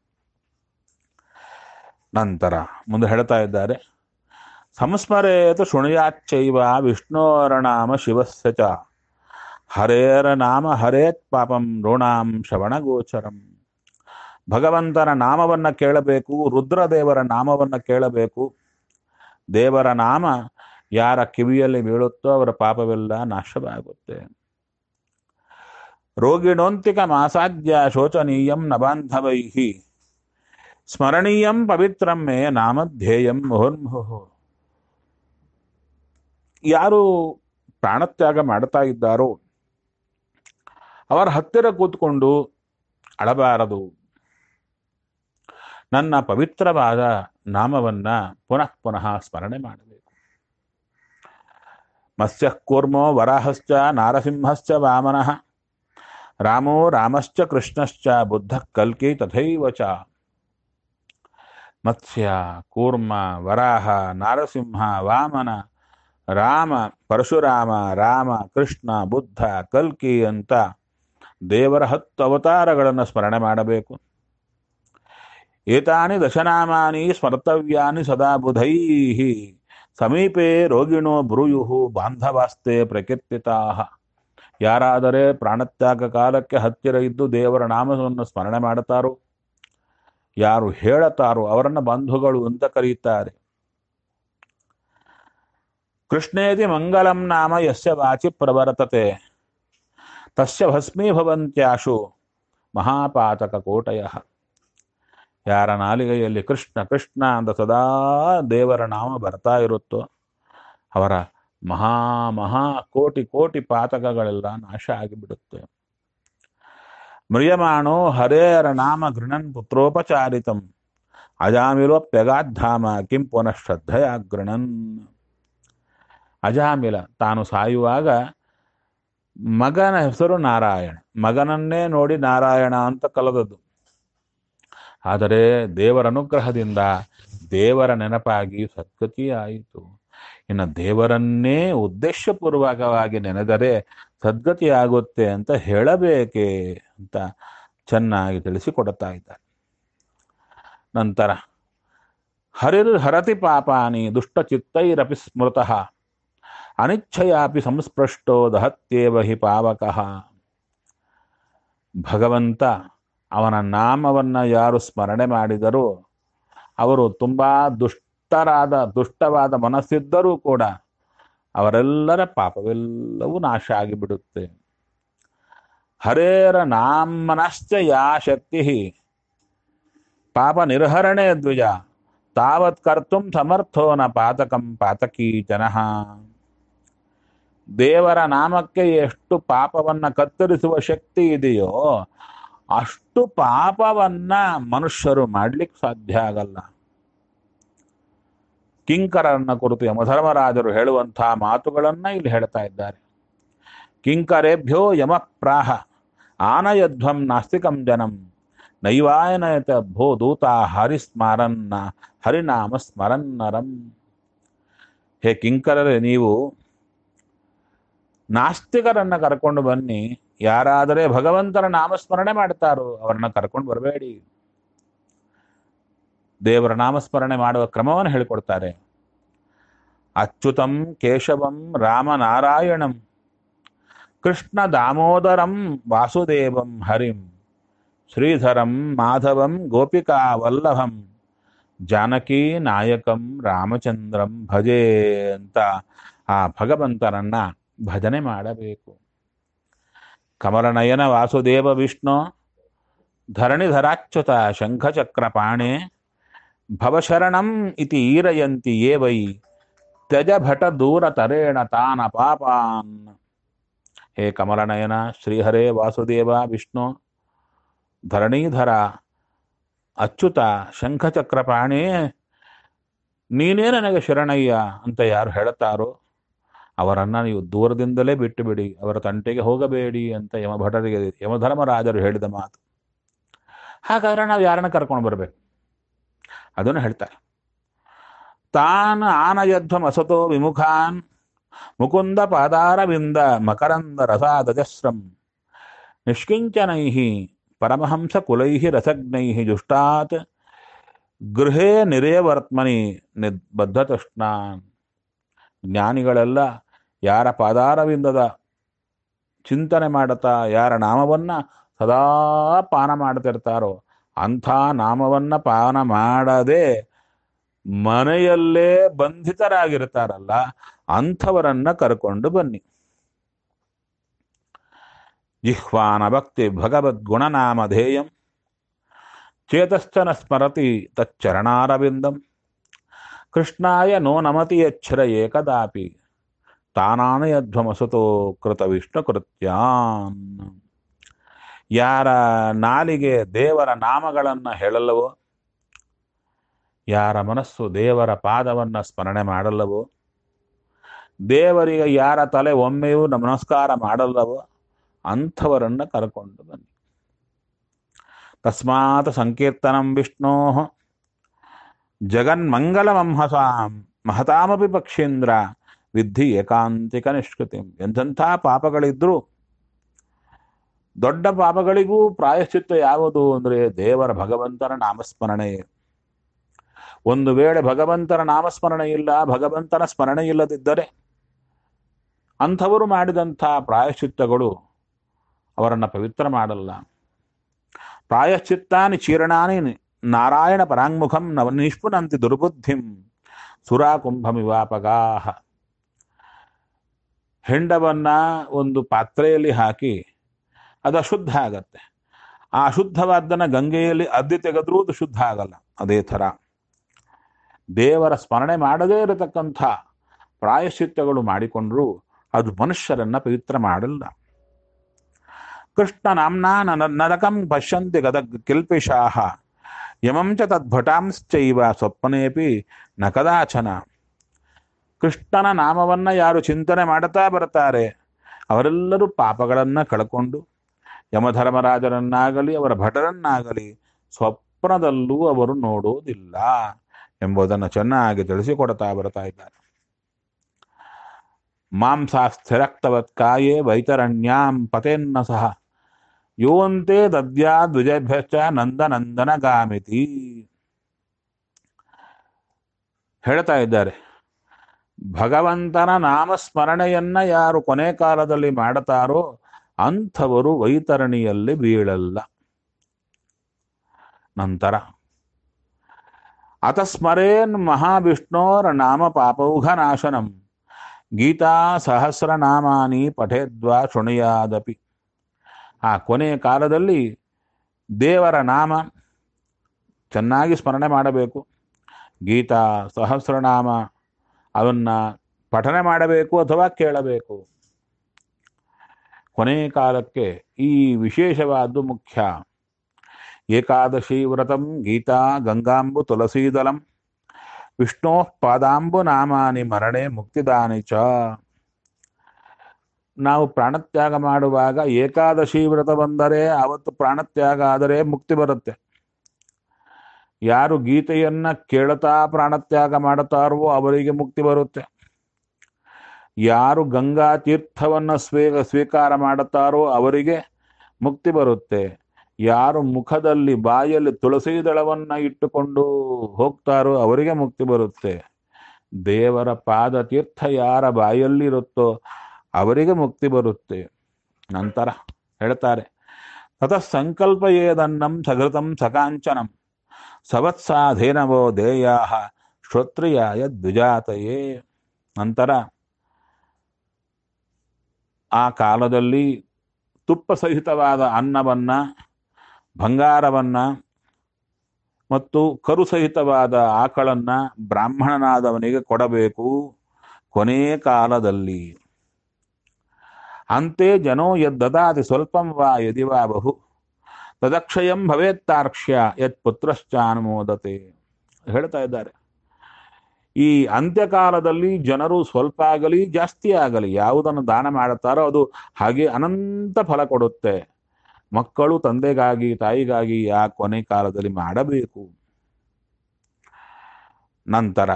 [SPEAKER 1] ನಂತರ ಮುಂದೆ ಹೇಳ್ತಾ ಇದ್ದಾರೆ ಸಂಸ್ಮರೇತು ಶೃಣುಯಾಚ್ಚೈವ ವಿಷ್ಣೋರ ನಾಮ ಶಿವಸ್ಯ ಚ ಹರೇರ ನಾಮ ಹರೇತ್ ಪಾಪಂ ಋಣಾಂ ಶ್ರವಣಗೋಚರಂ ಭಗವಂತನ ನಾಮವನ್ನ ಕೇಳಬೇಕು ರುದ್ರದೇವರ ನಾಮವನ್ನ ಕೇಳಬೇಕು ದೇವರ ನಾಮ ಯಾರ ಕಿವಿಯಲ್ಲಿ ಬೀಳುತ್ತೋ ಅವರ ಪಾಪವೆಲ್ಲ ನಾಶವಾಗುತ್ತೆ ರೋಗಿಣೋಂತಿಕ ಮಾಸಾಧ್ಯ ಶೋಚನೀಯಂ ನಬಾಂಧವೈ ಸ್ಮರಣೀಯಂ ಪವಿತ್ರಂ ಮೇ ನಾಮಧ್ಯೇಯಂ ಮುಹುರ್ಮುಹು ಯಾರು ಪ್ರಾಣತ್ಯಾಗ ಮಾಡ್ತಾ ಇದ್ದಾರೋ ಅವರ ಹತ್ತಿರ ಕೂತ್ಕೊಂಡು ಅಳಬಾರದು ನನ್ನ ಪವಿತ್ರವಾದ ನಾಮವನ್ನ ಪುನಃ ಪುನಃ ಸ್ಮರಣೆ ಮಾಡಬೇಕು ಮತ್ಸ್ಯ ಕೂರ್ಮೋ ವರಾಹಶ್ಚ ನಾರಸಿಂಹಶ್ಚ ವಾಮನಃ ರಾಮೋ ರಾಮಶ್ಚ ಕೃಷ್ಣಶ್ಚ ಬುದ್ಧ ಕಲ್ಕಿ ತಥೈವ ಚ ಮತ್ಸ್ಯ ಕೂರ್ಮ ವರಾಹ ನಾರಸಿಂಹ ವಾಮನ ರಾಮ ಪರಶುರಾಮ ರಾಮ ಕೃಷ್ಣ ಬುದ್ಧ ಕಲ್ಕಿ ಅಂತ ದೇವರ ಹತ್ತು ಅವತಾರಗಳನ್ನು ಸ್ಮರಣೆ ಮಾಡಬೇಕು ಏತಾನಿ ದಶನಾಮಾನಿ ಸ್ಮರ್ತವ್ಯಾನಿ ಸದಾ ಬುಧೈ ಸಮೀಪೆ ರೋಗಿಣೋ ಬ್ರೂಯು ಬಾಂಧವಾಸ್ತೆ ಪ್ರಕೀರ್ತಿತಾ ಯಾರಾದರೆ ಪ್ರಾಣತ್ಯಾಗ ಕಾಲಕ್ಕೆ ಹತ್ತಿರ ಇದ್ದು ದೇವರ ನಾಮವನ್ನು ಸ್ಮರಣೆ ಮಾಡುತ್ತಾರೋ ಯಾರು ಹೇಳುತ್ತಾರೋ ಅವರನ್ನ ಬಂಧುಗಳು ಅಂತ ಕರೆಯುತ್ತಾರೆ ಕೃಷ್ಣೇತಿ ಮಂಗಲಂ ನಾಮ ಯಸ್ಯ ವಾಚಿ ಪ್ರವರ್ತತೆ ತಸ್ಯ ಭಸ್ಮೀಭವಂತ್ಯಾಶು ಮಹಾಪಾತಕ ಕೋಟಯ ಯಾರ ನಾಲಿಗೆಯಲ್ಲಿ ಕೃಷ್ಣ ಕೃಷ್ಣ ಅಂತ ಸದಾ ದೇವರ ನಾಮ ಬರ್ತಾ ಇರುತ್ತೋ ಅವರ ಮಹಾ ಮಹಾ ಕೋಟಿ ಕೋಟಿ ಪಾತಕಗಳೆಲ್ಲ ನಾಶ ಆಗಿಬಿಡುತ್ತೆ ಮ್ರಿಯಮಾಣೋ ಹರೇರ ನಾಮ ಗೃಣನ್ ಪುತ್ರೋಪಚಾರಿತಂ ಅಜಾಮಿಲೋಪ್ಯಗಾಧಾಮ ಕಿಂ ಪುನಃ ಶ್ರದ್ಧೆಯ ಗೃಣನ್ ಅಜಾಮಿಲ ತಾನು ಸಾಯುವಾಗ ಮಗನ ಹೆಸರು ನಾರಾಯಣ ಮಗನನ್ನೇ ನೋಡಿ ನಾರಾಯಣ ಅಂತ ಕಲದದ್ದು ಆದರೆ ದೇವರ ಅನುಗ್ರಹದಿಂದ ದೇವರ ನೆನಪಾಗಿ ಸದ್ಗತಿ ಆಯಿತು ಇನ್ನು ದೇವರನ್ನೇ ಉದ್ದೇಶಪೂರ್ವಕವಾಗಿ ನೆನೆದರೆ ಸದ್ಗತಿ ಆಗುತ್ತೆ ಅಂತ ಹೇಳಬೇಕೆ ಅಂತ ಚೆನ್ನಾಗಿ ತಿಳಿಸಿಕೊಡುತ್ತಾ ಇದ್ದಾರೆ ನಂತರ ಹರಿರ್ ಹರತಿ ಪಾಪಾನಿ ದುಷ್ಟಚಿತ್ತೈರಪಿ ಸ್ಮೃತಃ ಅನಿಚ್ಛಯಾಪಿ ಸಂಸ್ಪೃಷ್ಟೋ ದಹತ್ಯೇವ ಹಿ ಪಾವಕಃ ಭಗವಂತ ಅವನ ನಾಮವನ್ನ ಯಾರು ಸ್ಮರಣೆ ಮಾಡಿದರೂ ಅವರು ತುಂಬಾ ದುಷ್ಟರಾದ ದುಷ್ಟವಾದ ಮನಸ್ಸಿದ್ದರೂ ಕೂಡ ಅವರೆಲ್ಲರ ಪಾಪವೆಲ್ಲವೂ ನಾಶ ಆಗಿಬಿಡುತ್ತೆ ಹರೇರ ನಾಮನಶ್ಚ ಯಾ ಶಕ್ತಿ ಪಾಪ ನಿರ್ಹರಣೆ ದ್ವಿಜ ತಾವತ್ ಕರ್ತುಂ ಸಮರ್ಥೋ ನ ಪಾತಕಂ ಪಾತಕೀ ಜನಃ ದೇವರ ನಾಮಕ್ಕೆ ಎಷ್ಟು ಪಾಪವನ್ನ ಕತ್ತರಿಸುವ ಶಕ್ತಿ ಇದೆಯೋ ಅಷ್ಟು ಪಾಪವನ್ನ ಮನುಷ್ಯರು ಮಾಡ್ಲಿಕ್ಕೆ ಸಾಧ್ಯ ಆಗಲ್ಲ ಕಿಂಕರನ್ನ ಕುರಿತು ಯಮಧರ್ಮರಾಜರು ಹೇಳುವಂತಹ ಮಾತುಗಳನ್ನ ಇಲ್ಲಿ ಹೇಳ್ತಾ ಇದ್ದಾರೆ ಕಿಂಕರೇಭ್ಯೋ ಯಮ ಪ್ರಾಹ ಆನಯಧ್ವಂ ನಾಸ್ತಿಕಂ ಜನಂ ನೈವಾಯನಯತ ಭೋ ದೂತ ಹರಿಸ್ಮರನ್ನ ಹರಿನಾಮ ಸ್ಮರನ್ನರಂ ಹೇ ಕಿಂಕರರೇ ನೀವು ನಾಸ್ತಿಕರನ್ನ ಕರ್ಕೊಂಡು ಬನ್ನಿ ಯಾರಾದರೆ ಭಗವಂತನ ನಾಮಸ್ಮರಣೆ ಮಾಡ್ತಾರೋ ಅವರನ್ನ ಕರ್ಕೊಂಡು ಬರಬೇಡಿ ದೇವರ ನಾಮಸ್ಮರಣೆ ಮಾಡುವ ಕ್ರಮವನ್ನು ಹೇಳಿಕೊಡ್ತಾರೆ ಅಚ್ಯುತಂ ಕೇಶವಂ ರಾಮನಾರಾಯಣಂ ಕೃಷ್ಣ ದಾಮೋದರಂ ವಾಸುದೇವಂ ಹರಿಂ ಶ್ರೀಧರಂ ಮಾಧವಂ ಗೋಪಿಕಾ ವಲ್ಲಭಂ ಜಾನಕಿ ನಾಯಕಂ ರಾಮಚಂದ್ರಂ ಭಜೆ ಅಂತ ಆ ಭಗವಂತನನ್ನ ಭಜನೆ ಮಾಡಬೇಕು ಕಮಲನಯನ ವಾಸುದೇವ ವಿಷ್ಣು ಧರಣಿಧರಾಚ್ಯುತ ಶಂಖಚಕ್ರಪಾಣೆ ಭವಶರಣಂ ಇತಿ ಈರಯಂತಿ ಯೇ ವೈ ತ್ಯಜ ಭಟ ದೂರ ತರೇಣ ತಾನ ಪಾಪಾನ್ ಹೇ ಕಮಲನಯನ ಶ್ರೀಹರೇ ವಾಸುದೇವ ವಿಷ್ಣು ಧರಣೀಧರ ಅಚ್ಯುತ ಶಂಖಚಕ್ರಪಾಣಿ ನೀನೇ ನನಗೆ ಶರಣಯ್ಯ ಅಂತ ಯಾರು ಹೇಳುತ್ತಾರೋ ಅವರನ್ನ ನೀವು ದೂರದಿಂದಲೇ ಬಿಟ್ಟು ಬಿಡಿ ಅವರ ತಂಟೆಗೆ ಹೋಗಬೇಡಿ ಅಂತ ಯಮಭಟರಿಗೆ ಯಮಧರ್ಮರಾಜರು ಹೇಳಿದ ಮಾತು ಹಾಗಾದ್ರೆ ನಾವು ಯಾರನ್ನ ಕರ್ಕೊಂಡು ಬರಬೇಕು ಅದನ್ನು ಹೇಳ್ತಾರೆ ತಾನ್ ಆನಯಧ್ವಂ ಅಸತೋ ವಿಮುಖಾನ್ ಮುಕುಂದ ಪಾದಾರವಿಂದ ಮಕರಂದ ರಸಾದಜಸ್ರಂ ನಿಷ್ಕಿಂಚನೈ ಪರಮಹಂಸ ಕುಲೈ ರಸಜ್ಞೈ ಜುಷ್ಟಾತ್ ಗೃಹೇ ನಿರೇವರ್ತ್ಮನಿ ಬದ್ಧತೃಷ್ಣಾನ್ ಜ್ಞಾನಿಗಳೆಲ್ಲ ಯಾರ ಪಾದಾರವಿಂದದ ಚಿಂತನೆ ಮಾಡುತ್ತಾ ಯಾರ ನಾಮವನ್ನ ಸದಾ ಪಾನ ಮಾಡ್ತಿರ್ತಾರೋ ಅಂಥ ನಾಮವನ್ನ ಪಾನ ಮಾಡದೆ ಮನೆಯಲ್ಲೇ ಬಂಧಿತರಾಗಿರ್ತಾರಲ್ಲ ಅಂಥವರನ್ನ ಕರ್ಕೊಂಡು ಬನ್ನಿ ಜಿಹ್ವಾನ ಭಕ್ತಿ ಭಗವದ್ಗುಣನಾಮಧೇಯಂ ಚೇತಶ್ಚನ ಸ್ಮರತಿ ತಚ್ಚರಣಾರವಿಂದಂ ಕೃಷ್ಣಾಯ ನೋ ನಮತಿ ಎಚ್ಚರ ಏಕದಾಪಿ ತಾನಾನಯಧ್ವಮಸತೋ ಕೃತ ವಿಷ್ಣು ಕೃತ್ಯಾನ್ ಯಾರ ನಾಲಿಗೆ ದೇವರ ನಾಮಗಳನ್ನು ಹೇಳಲ್ಲವೋ ಯಾರ ಮನಸ್ಸು ದೇವರ ಪಾದವನ್ನು ಸ್ಮರಣೆ ಮಾಡಲ್ಲವೋ ದೇವರಿಗೆ ಯಾರ ತಲೆ ಒಮ್ಮೆಯೂ ನಮಸ್ಕಾರ ಮಾಡಲ್ಲವೋ ಅಂಥವರನ್ನು ಕರ್ಕೊಂಡು ಬನ್ನಿ ತಸ್ಮಾತ್ ಸಂಕೀರ್ತನಂ ವಿಷ್ಣೋ ಜಗನ್ಮಂಗಲಮಂಹಸಾಂ ಮಹತಾಮಪಿ ಪಕ್ಷೇಂದ್ರ ವಿದ್ಧಿ ಏಕಾಂತಿಕ ನಿಷ್ಕೃತಿ ಎಂಥೆಂಥ ಪಾಪಗಳಿದ್ರೂ ದೊಡ್ಡ ಪಾಪಗಳಿಗೂ ಪ್ರಾಯಶ್ಚಿತ್ತ ಯಾವುದು ಅಂದರೆ ದೇವರ ಭಗವಂತನ ನಾಮಸ್ಮರಣೆ ಒಂದು ವೇಳೆ ಭಗವಂತನ ನಾಮಸ್ಮರಣೆ ಇಲ್ಲ ಭಗವಂತನ ಸ್ಮರಣೆ ಇಲ್ಲದಿದ್ದರೆ ಅಂಥವರು ಮಾಡಿದಂಥ ಪ್ರಾಯಶ್ಚಿತ್ತಗಳು ಅವರನ್ನು ಪವಿತ್ರ ಮಾಡಲ್ಲ ಪ್ರಾಯಶ್ಚಿತ್ತಾನಿ ಚೀರ್ಣಾನಿ ನಾರಾಯಣ ಪರಾಂಗುಖಂ ನವ ನಿಷ್ಪುನಂತಿ ದುರ್ಬುದ್ಧಿಂ ಸುರಾಕುಂಭಮಿವಾಪಗಾಹ ಹೆಂಡವನ್ನ ಒಂದು ಪಾತ್ರೆಯಲ್ಲಿ ಹಾಕಿ ಅದು ಅಶುದ್ಧ ಆಗತ್ತೆ ಆ ಅಶುದ್ಧವಾದ್ದನ್ನ ಗಂಗೆಯಲ್ಲಿ ಅದ್ದಿ ತೆಗೆದ್ರೂ ಅದು ಶುದ್ಧ ಆಗಲ್ಲ ಅದೇ ಥರ ದೇವರ ಸ್ಮರಣೆ ಮಾಡದೇ ಇರತಕ್ಕಂಥ ಪ್ರಾಯಶ್ಚಿತ್ತಗಳು ಮಾಡಿಕೊಂಡ್ರೂ ಅದು ಮನುಷ್ಯರನ್ನ ಪವಿತ್ರ ಮಾಡಲ್ಲ ಕೃಷ್ಣ ನಾಮ್ನಾ ನನ- ನರಕಂ ಪಶ್ಯಂತಿ ಗದ ಕಿಲ್ಪಿಷಾಹ ಯಮಂ ಚ ತದ್ಭಟಾಂಶ್ಚೈವ ಸ್ವಪ್ನೇಪಿ ನ ಕದಾಚನ ಕೃಷ್ಣನ ನಾಮವನ್ನ ಯಾರು ಚಿಂತನೆ ಮಾಡುತ್ತಾ ಬರ್ತಾರೆ ಅವರೆಲ್ಲರೂ ಪಾಪಗಳನ್ನ ಕಳ್ಕೊಂಡು ಯಮಧರ್ಮರಾಜರನ್ನಾಗಲಿ ಅವರ ಭಟರನ್ನಾಗಲಿ ಸ್ವಪ್ನದಲ್ಲೂ ಅವರು ನೋಡುವುದಿಲ್ಲ ಎಂಬುದನ್ನು ಚೆನ್ನಾಗಿ ತಿಳಿಸಿಕೊಡ್ತಾ ಬರ್ತಾ ಇದ್ದಾರೆ ಮಾಂಸಾಸ್ಥಿರಕ್ತವತ್ ಕಾಯೇ ವೈತರಣ್ಯಾಂ ಪತೆನ್ನ ಸಹ ಯೋಂತೆ ದದ್ಯಾದ್ವಿಜಯಭ್ಯಶ್ಚ ನಂದನಂದನ ಗಾಮಿತಿ ಹೇಳ್ತಾ ಇದ್ದಾರೆ ಭಗವಂತನ ನಾಮಸ್ಮರಣೆಯನ್ನ ಯಾರು ಕೊನೆ ಕಾಲದಲ್ಲಿ ಮಾಡುತ್ತಾರೋ ಅಂಥವರು ವೈತರಣಿಯಲ್ಲಿ ಬೀಳಲ್ಲ ನಂತರ ಅತಸ್ಮರೇನ್ ಮಹಾವಿಷ್ಣೋರ ನಾಮ ಪಾಪೌಘ ನಾಶನಂ ಗೀತಾ ಸಹಸ್ರನಾಮಾನಿ ಪಠೇದ್ವಾ ಶೃಣುಯಾದಪಿ ಆ ಕೊನೆಯ ಕಾಲದಲ್ಲಿ ದೇವರ ನಾಮ ಚೆನ್ನಾಗಿ ಸ್ಮರಣೆ ಮಾಡಬೇಕು ಗೀತಾ ಸಹಸ್ರನಾಮ ಅವನ್ನ ಪಠನೆ ಮಾಡಬೇಕು ಅಥವಾ ಕೇಳಬೇಕು ಕೊನೆಯ ಕಾಲಕ್ಕೆ ಈ ವಿಶೇಷವಾದ್ದು ಮುಖ್ಯ ಏಕಾದಶಿ ವ್ರತಂ ಗೀತಾ ಗಂಗಾಂಬು ತುಳಸೀದಲಂ ವಿಷ್ಣೋ ಪಾದಾಂಬು ನಾಮಾನಿ ಮರಣೆ ಮುಕ್ತಿದಾನಿ ಚ ನಾವು ಪ್ರಾಣತ್ಯಾಗ ಮಾಡುವಾಗ ಏಕಾದಶಿ ವ್ರತ ಬಂದರೆ ಅವತ್ತು ಪ್ರಾಣತ್ಯಾಗ ಆದರೆ ಮುಕ್ತಿ ಬರುತ್ತೆ ಯಾರು ಗೀತೆಯನ್ನ ಕೇಳುತ್ತಾ ಪ್ರಾಣತ್ಯಾಗ ಮಾಡುತ್ತಾರೋ ಅವರಿಗೆ ಮುಕ್ತಿ ಬರುತ್ತೆ ಯಾರು ಗಂಗಾ ತೀರ್ಥವನ್ನ ಸ್ವೇ ಸ್ವೀಕಾರ ಮಾಡುತ್ತಾರೋ ಅವರಿಗೆ ಮುಕ್ತಿ ಬರುತ್ತೆ ಯಾರು ಮುಖದಲ್ಲಿ ಬಾಯಲ್ಲಿ ತುಳಸಿ ದಳವನ್ನ ಇಟ್ಟುಕೊಂಡು ಹೋಗ್ತಾರೋ ಅವರಿಗೆ ಮುಕ್ತಿ ಬರುತ್ತೆ ದೇವರ ಪಾದ ತೀರ್ಥ ಯಾರ ಬಾಯಲ್ಲಿರುತ್ತೋ ಅವರಿಗೆ ಮುಕ್ತಿ ಬರುತ್ತೆ ನಂತರ ಹೇಳ್ತಾರೆ ತತಃ ಸಂಕಲ್ಪ ಏದನ್ನಂ ಸಘೃತಂ ಸಕಾಂಚನಂ ಸವತ್ಸಾಧೇನವೋ ದೇಯಾ ಶ್ರೋತ್ರಿಯಾಯ ದ್ವಿಜಾತಯೇ ನಂತರ ಆ ಕಾಲದಲ್ಲಿ ತುಪ್ಪ ಸಹಿತವಾದ ಅನ್ನವನ್ನ ಬಂಗಾರವನ್ನ ಮತ್ತು ಕರು ಸಹಿತವಾದ ಆಕಳನ್ನ ಬ್ರಾಹ್ಮಣನಾದವನಿಗೆ ಕೊಡಬೇಕು ಕೊನೆ ಕಾಲದಲ್ಲಿ ಅಂತೆ ಜನೋ ಯದ್ದದಾತಿ ಸ್ವಲ್ಪಂ ವಾ ಯದಿ ವಾ ಬಹು ತದಕ್ಷಯಂ ಭವೇತ್ತಾರ್ಕ್ಷ್ಯ ಯತ್ ಪುತ್ರಶ್ಚಾನುಮೋದತೆ ಹೇಳ್ತಾ ಇದ್ದಾರೆ ಈ ಅಂತ್ಯಕಾಲದಲ್ಲಿ ಜನರು ಸ್ವಲ್ಪ ಆಗಲಿ ಜಾಸ್ತಿ ಆಗಲಿ ಯಾವುದನ್ನು ದಾನ ಮಾಡುತ್ತಾರೋ ಅದು ಹಾಗೆ ಅನಂತ ಫಲ ಕೊಡುತ್ತೆ ಮಕ್ಕಳು ತಂದೆಗಾಗಿ ತಾಯಿಗಾಗಿ ಆ ಕೊನೆ ಕಾಲದಲ್ಲಿ ಮಾಡಬೇಕು ನಂತರ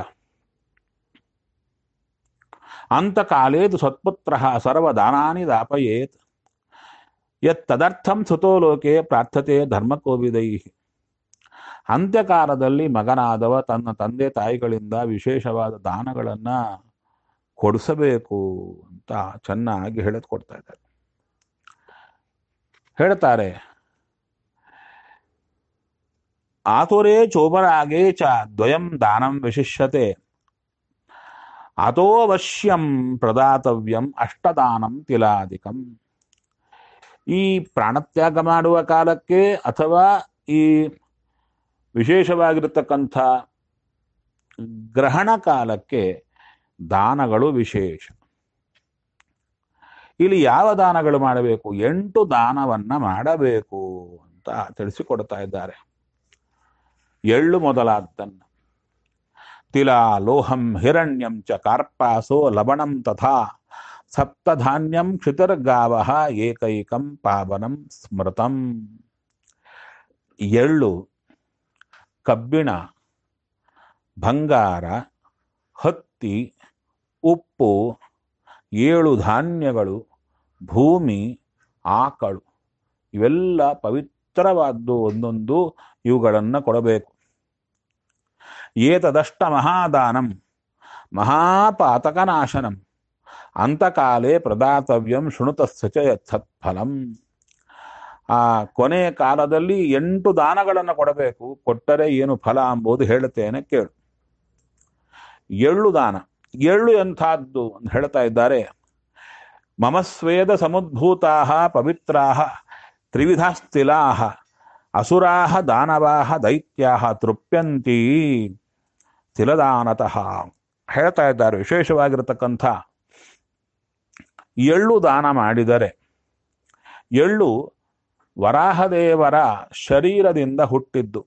[SPEAKER 1] ಅಂತಕಾಲೇದು ಸತ್ಪುತ್ರ ಸರ್ವದಾನಾನಿ ದಾಪಯೇತ್ ಯತ್ ತದರ್ಥಂ ಸುತೋ ಲೋಕೆ ಪ್ರಾರ್ಥತೆ ಧರ್ಮಕೋವಿದೈ ಅಂತ್ಯಕಾಲದಲ್ಲಿ ಮಗನಾದವ ತನ್ನ ತಂದೆ ತಾಯಿಗಳಿಂದ ವಿಶೇಷವಾದ ದಾನಗಳನ್ನ ಕೊಡಿಸಬೇಕು ಅಂತ ಚೆನ್ನಾಗಿ ಹೇಳದ್ ಕೊಡ್ತಾ ಇದ್ದಾರೆ ಹೇಳ್ತಾರೆ ಆತುರೇ ಚೋಪರಾಗೇ ಚ ದ್ವಯಂ ದಾನಂ ವಿಶಿಷ್ಯತೆ ಅತೋವಶ್ಯಂ ಪ್ರದಾತವ್ಯಂ ಅಷ್ಟದಾನಂ ತಿಲಾದಿಕಂ ಈ ಪ್ರಾಣತ್ಯಾಗ ಮಾಡುವ ಕಾಲಕ್ಕೆ ಅಥವಾ ಈ ವಿಶೇಷವಾಗಿರತಕ್ಕಂಥ ಗ್ರಹಣ ಕಾಲಕ್ಕೆ ದಾನಗಳು ವಿಶೇಷ ಇಲ್ಲಿ ಯಾವ ದಾನಗಳು ಮಾಡಬೇಕು ಎಂಟು ದಾನವನ್ನ ಮಾಡಬೇಕು ಅಂತ ತಿಳಿಸಿಕೊಡ್ತಾ ಇದ್ದಾರೆ ಎಳ್ಳು ಮೊದಲಾದ್ದನ್ನ ತಿಲ ಲೋಹಂ ಹಿರಣ್ಯಂ ಚ ಕಾರ್ಪಾಸೋ ಲವಣಂ ತಥಾ ಸಪ್ತಧಾನ್ಯಂ ಕ್ಷಿತರ್ಗಾವ ಏಕೈಕಂ ಪಾವನಂ ಸ್ಮೃತಂ ಎಳ್ಳು ಕಬ್ಬಿಣ ಬಂಗಾರ ಹತ್ತಿ ಉಪ್ಪು ಏಳು ಧಾನ್ಯಗಳು ಭೂಮಿ ಆಕಳು ಇವೆಲ್ಲ ಪವಿತ್ರವಾದ್ದು ಒಂದೊಂದು ಇವುಗಳನ್ನು ಕೊಡಬೇಕು ಏತದಷ್ಟ ಮಹಾದಾನಂ ಮಹಾಪಾತಕನಾಶನಂ ಅಂತಕಾಲೇ ಪ್ರದಾತವ್ಯಂ ಶೃಣುತಸ್ಯ ಚ ಯತ್ಸತ್ಫಲಂ ಆ ಕೊನೆಯ ಕಾಲದಲ್ಲಿ ಎಂಟು ದಾನಗಳನ್ನು ಕೊಡಬೇಕು ಕೊಟ್ಟರೆ ಏನು ಫಲ ಎಂಬುದು ಹೇಳುತ್ತೇನೆ ಕೇಳು ಎಳ್ಳು ದಾನ ಎಳ್ಳು ಎಂಥದ್ದು ಅಂತ ಹೇಳ್ತಾ ಇದ್ದಾರೆ ಮಮ ಸ್ವೇದ ಸಮುದ್ಭೂತಾ ಪವಿತ್ರಾ ತ್ರಿವಿಧಸ್ಥಿಲಾ ಅಸುರಾ ದಾನವಾ ದೈತ್ಯಾ ತೃಪ್ಯಂತಿ ತಿಲದಾನತಃ ಹೇಳ್ತಾ ಇದ್ದಾರೆ ವಿಶೇಷವಾಗಿರತಕ್ಕಂಥ ಎಳ್ಳು ದಾನ ಮಾಡಿದರೆ ಎಳ್ಳು ವರಾಹದೇವರ ಶರೀರದಿಂದ ಹುಟ್ಟಿದ್ದು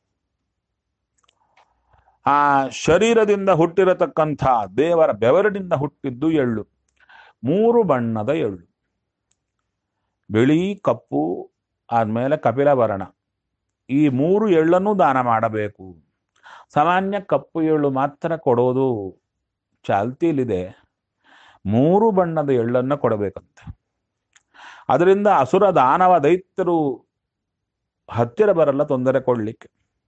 [SPEAKER 1] ಆ ಶರೀರದಿಂದ ಹುಟ್ಟಿರತಕ್ಕಂಥ ದೇವರ ಬೆವರಿನಿಂದ ಹುಟ್ಟಿದ್ದು ಎಳ್ಳು ಮೂರು ಬಣ್ಣದ ಎಳ್ಳು ಬಿಳಿ ಕಪ್ಪು ಆದ್ಮೇಲೆ ಕಪಿಲವರ್ಣ ಈ ಮೂರು ಎಳ್ಳನ್ನು ದಾನ ಮಾಡಬೇಕು ಸಾಮಾನ್ಯ ಕಪ್ಪು ಎಳ್ಳು ಮಾತ್ರ ಕೊಡೋದು ಚಾಲ್ತಿಯಲ್ಲಿದೆ ಮೂರು ಬಣ್ಣದ ಎಳ್ಳನ್ನು ಕೊಡಬೇಕಂತ ಅದರಿಂದ ಅಸುರ ದಾನವ ದೈತ್ಯರು ಹತ್ತಿರ ಬರಲ್ಲ ತೊಂದರೆ ಕೊಡ್ಲಿಕ್ಕೆ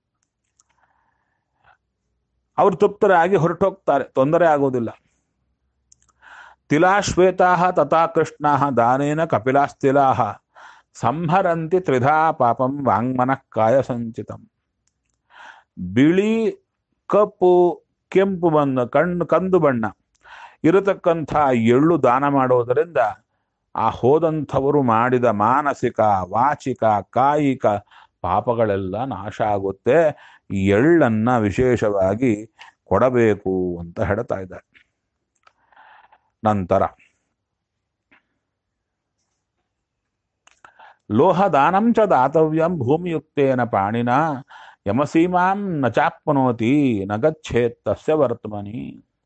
[SPEAKER 1] ಅವರು ತೃಪ್ತರಾಗಿ ಹೊರಟೋಗ್ತಾರೆ ತೊಂದರೆ ಆಗೋದಿಲ್ಲ ತಿಲಾಶ್ವೇತಾ ತಥಾ ಕೃಷ್ಣ ದಾನೇನ ಕಪಿಲಾಸ್ತಿಲಾ ಸಂಹರಂತಿ ತ್ರಿಧಾ ಪಾಪಂ ವಾಂಗ್ಮನ ಕಾಯ ಸಂಚಿತಂ ಬಿಳಿ ಕಪ್ಪು ಕೆಂಪು ಬಣ್ಣ ಕಣ್ಣು ಕಂದು ಬಣ್ಣ ಇರತಕ್ಕಂಥ ಎಳ್ಳು ದಾನ ಮಾಡೋದರಿಂದ ಆ ಹೋದಂಥವರು ಮಾಡಿದ ಮಾನಸಿಕ ವಾಚಿಕ ಕಾಯಿಕ ಪಾಪಗಳೆಲ್ಲ ನಾಶ ಆಗುತ್ತೆ ಈ ಎಳ್ಳನ್ನ ವಿಶೇಷವಾಗಿ ಕೊಡಬೇಕು ಅಂತ ಹೇಳ್ತಾ ಇದ್ದಾರೆ ನಂತರ ಲೋಹದಾನಂ ಚ ದಾತವ್ಯಂ ಭೂಮಿಯುಕ್ತೇನ ಪಾಣಿನ ಯಮಸೀಮಾಂ ನ ಚಾಪ್ನೋತಿ ನ ಗಚ್ಚೇತ್ ತಸ್ಯ ವರ್ತಮನಿ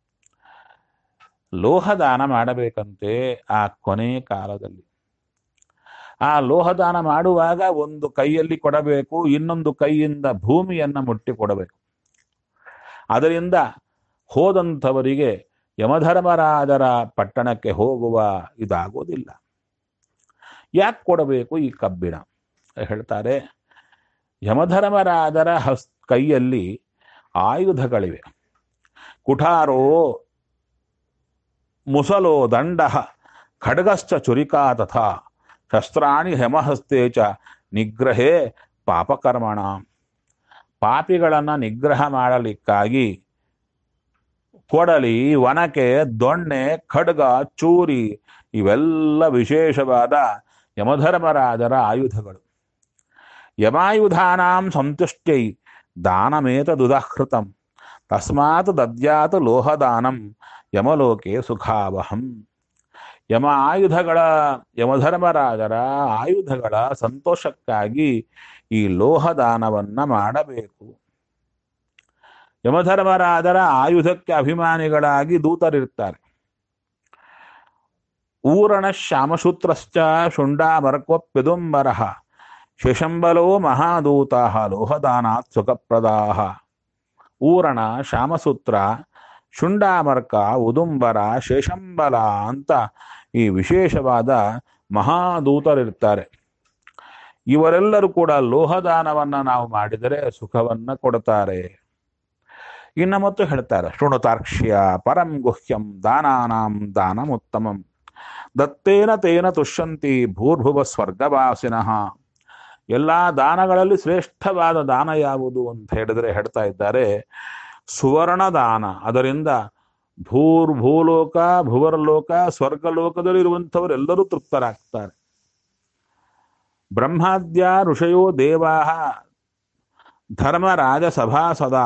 [SPEAKER 1] ಲೋಹದಾನ ಮಾಡಬೇಕಂತೆ ಆ ಕೊನೆ ಕಾಲದಲ್ಲಿ ಆ ಲೋಹದಾನ ಮಾಡುವಾಗ ಒಂದು ಕೈಯಲ್ಲಿ ಕೊಡಬೇಕು ಇನ್ನೊಂದು ಕೈಯಿಂದ ಭೂಮಿಯನ್ನ ಮುಟ್ಟಿ ಕೊಡಬೇಕು ಅದರಿಂದ ಹೋದಂಥವರಿಗೆ ಯಮಧರ್ಮರಾಜರ ಪಟ್ಟಣಕ್ಕೆ ಹೋಗುವ ಇದಾಗೋದಿಲ್ಲ ಯಾಕೆ ಕೊಡಬೇಕು ಈ ಕಬ್ಬಿಣ ಹೇಳ್ತಾರೆ ಯಮಧರ್ಮರಾಜರ ಹಸ್ ಕೈಯಲ್ಲಿ ಆಯುಧಗಳಿವೆ ಕುಠಾರೋ ಮುಸಲೋ ದಂಡ ಖಡ್ಗಶ್ಚ ಚುರಿಕಾ ತಥಾ ಶಸ್ತ್ರಾಣಿ ಹೆಮಹಸ್ತೆ ಚ ನಿಗ್ರಹೇ ಪಾಪಕರ್ಮಣ ಪಾಪಿಗಳನ್ನು ನಿಗ್ರಹ ಮಾಡಲಿಕ್ಕಾಗಿ ಕೊಡಲಿ ಒನಕೆ ದೊಣ್ಣೆ ಖಡ್ಗ ಚೂರಿ ಇವೆಲ್ಲ ವಿಶೇಷವಾದ ಯಮಧರ್ಮರಾಜರ ಆಯುಧಗಳು ಯಮಾಯುಧಾನಾಂ ಸಂತುಷ್ಟೈ ದಾನಮೇತದುದಾಹೃತಂ ತಸ್ಮಾತ್ ದದ್ಯಾತ್ ಲೋಹದಾನಂ ಯಮಲೋಕೆ ಸುಖಾವಹಂ ಯಮ ಆಯುಧಗಳ ಯಮಧರ್ಮರಾಜರ ಆಯುಧಗಳ ಸಂತೋಷಕ್ಕಾಗಿ ಈ ಲೋಹದಾನವನ್ನ ಮಾಡಬೇಕು ಯಮಧರ್ಮರಾಜರ ಆಯುಧಕ್ಕೆ ಅಭಿಮಾನಿಗಳಾಗಿ ದೂತರಿರ್ತಾರೆ ಊರಣ ಶ್ಯಾಮಸೂತ್ರಶ್ಚ ಶುಂಡಾಮರ್ಕ್ವಪ್ಯದುಂಬರ ಶಶಂಬಲೋ ಮಹಾದೂತ ಲೋಹದಾನಾತ್ ಸುಖಪ್ರದಾ ಊರಣ ಶ್ಯಾಮಸೂತ್ರ ಶುಂಡಾಮರ್ಕ ಉದುಂಬರ ಶೇಷಂಬಲ ಅಂತ ಈ ವಿಶೇಷವಾದ ಮಹಾದೂತರಿರ್ತಾರೆ ಇವರೆಲ್ಲರೂ ಕೂಡ ಲೋಹದಾನವನ್ನ ನಾವು ಮಾಡಿದರೆ ಸುಖವನ್ನ ಕೊಡುತ್ತಾರೆ ಇನ್ನು ಮತ್ತು ಹೇಳ್ತಾರೆ ಶೃಣುತಾರ್ಕ್ಷ್ಯ ಪರಂ ಗುಹ್ಯಂ ದಾನಾನಾಂ ದಾನಮುತ್ತಮಂ ದತ್ತೇನ ತೇನ ತುಷ್ಯಂತಿ ಭೂರ್ಭುವ ಸ್ವರ್ಗವಾಸಿನಃ ಎಲ್ಲ ದಾನಗಳಲ್ಲಿ ಶ್ರೇಷ್ಠವಾದ ದಾನ ಯಾವುದು ಅಂತ ಹೇಳಿದ್ರೆ ಹೇಳ್ತಾ ಇದ್ದಾರೆ ಸುವರ್ಣ ದಾನ ಅದರಿಂದ ಭೂರ್ ಭೂಲೋಕ ಭುವರ್ಲೋಕ ಸ್ವರ್ಗಲೋಕದಲ್ಲಿರುವಂಥವರೆಲ್ಲರೂ ತೃಪ್ತರಾಗ್ತಾರೆ ಬ್ರಹ್ಮಾದ್ಯ ಋಷಯೋ ದೇವಾ ಧರ್ಮರಾಜ ಸಭಾಸದ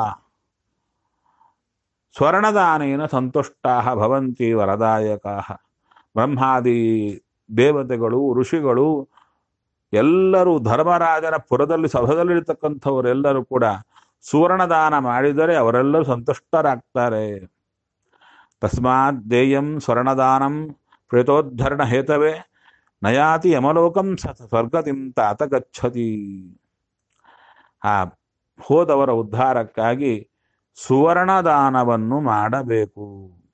[SPEAKER 1] ಸ್ವರ್ಣದಾನೇನ ಸಂತುಷ್ಟಾ ಭವಂತಿ ವರದಾಯಕ ಬ್ರಹ್ಮಾದಿ ದೇವತೆಗಳು ಋಷಿಗಳು ಎಲ್ಲರೂ ಧರ್ಮರಾಜನ ಪುರದಲ್ಲಿ ಸಭದಲ್ಲಿರ್ತಕ್ಕಂಥವರೆಲ್ಲರೂ ಕೂಡ ಸುವರ್ಣದಾನ ಮಾಡಿದರೆ ಅವರೆಲ್ಲರೂ ಸಂತುಷ್ಟರಾಗ್ತಾರೆ ತಸ್ಮಾತ್ ದೇಯಂ ಸ್ವರ್ಣದಾನಂ ಪ್ರೇತೋದ್ಧರಣ ಹೇತವೇ ನಯಾತಿ ಯಮಲೋಕಂ ಸ ಸ್ವರ್ಗತಿಂ ತಾತ ಗಚ್ಚತಿ ಆ ಹೋದವರ ಉದ್ಧಾರಕ್ಕಾಗಿ ಸುವರ್ಣದಾನವನ್ನು ಮಾಡಬೇಕು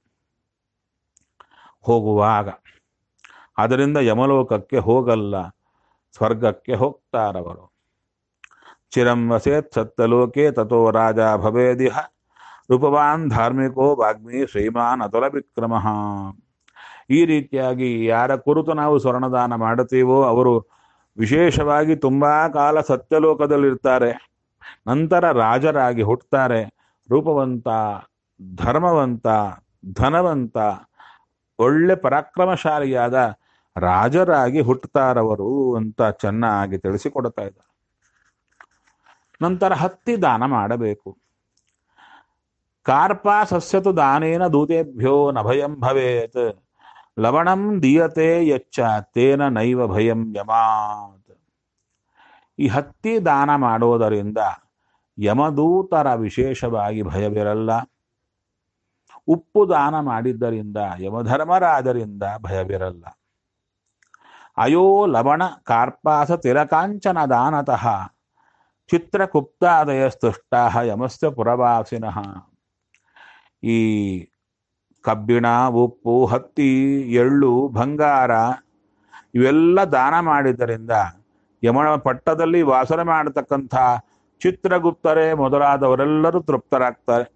[SPEAKER 1] ಹೋಗುವಾಗ ಅದರಿಂದ ಯಮಲೋಕಕ್ಕೆ ಹೋಗಲ್ಲ ಸ್ವರ್ಗಕ್ಕೆ ಹೋಗ್ತಾರವರು ಚಿರಂ ವಸೇತ್ ಸತ್ತಲೋಕೆ ತಥೋ ರಾಜ ಭವೇದಿಹ ರೂಪವಾನ್ ಧಾರ್ಮಿಕೋ ವಾಗ್ಮಿ ಶ್ರೀಮಾನ್ ಅತುಲ ವಿಕ್ರಮ ಈ ರೀತಿಯಾಗಿ ಯಾರ ಕುರಿತು ನಾವು ಸ್ವರ್ಣದಾನ ಮಾಡುತ್ತೀವೋ ಅವರು ವಿಶೇಷವಾಗಿ ತುಂಬಾ ಕಾಲ ಸತ್ಯಲೋಕದಲ್ಲಿರ್ತಾರೆ ನಂತರ ರಾಜರಾಗಿ ಹುಟ್ಟುತ್ತಾರೆ ರೂಪವಂತ ಧರ್ಮವಂತ ಧನವಂತ ಒಳ್ಳೆ ಪರಾಕ್ರಮಶಾಲಿಯಾದ ರಾಜರಾಗಿ ಹುಟ್ಟುತ್ತಾರವರು ಅಂತ ಚೆನ್ನಾಗಿ ತಿಳಿಸಿಕೊಡ್ತಾ ಇದ್ದಾರೆ ನಂತರ ಹತ್ತಿ ದಾನ ಮಾಡಬೇಕು ಕಾರ್ಪ ಸಸ್ಯತು ದಾನೇನ ದೂತೇಭ್ಯೋ ನ ಭಯಂ ಭವೇತ್ ಲವಣಂ ದೀಯತೆ ಯಚ್ಚ ತೇನ ನೈವ ಭಯಂ ಯಮಾತ್ ಈ ಹತ್ತಿ ದಾನ ಮಾಡೋದರಿಂದ ಯಮದೂತರ ವಿಶೇಷವಾಗಿ ಭಯವಿರಲ್ಲ ಉಪ್ಪು ದಾನ ಮಾಡಿದ್ದರಿಂದ ಯಮಧರ್ಮರಾಜರಿಂದ ಭಯವಿರಲ್ಲ ಅಯೋ ಲವಣ ಕಾರ್ಪಾಸ ತಿಲಕಾಂಚನ ದಾನತಃ ಚಿತ್ರಕುಪ್ತಾದಯ ಸ್ತುಷ್ಟಾ ಯಮಸ್ಯ ಪುರವಾಸಿನಃ ಈ ಕಬ್ಬಿಣ ಉಪ್ಪು ಹತ್ತಿ ಎಳ್ಳು ಬಂಗಾರ ಇವೆಲ್ಲ ದಾನ ಮಾಡಿದ್ದರಿಂದ ಯಮನ ಪಟ್ಟದಲ್ಲಿ ವಾಸನೆ ಮಾಡತಕ್ಕಂಥ ಚಿತ್ರಗುಪ್ತರೇ ಮೊದಲಾದವರೆಲ್ಲರೂ ತೃಪ್ತರಾಗ್ತಾರೆ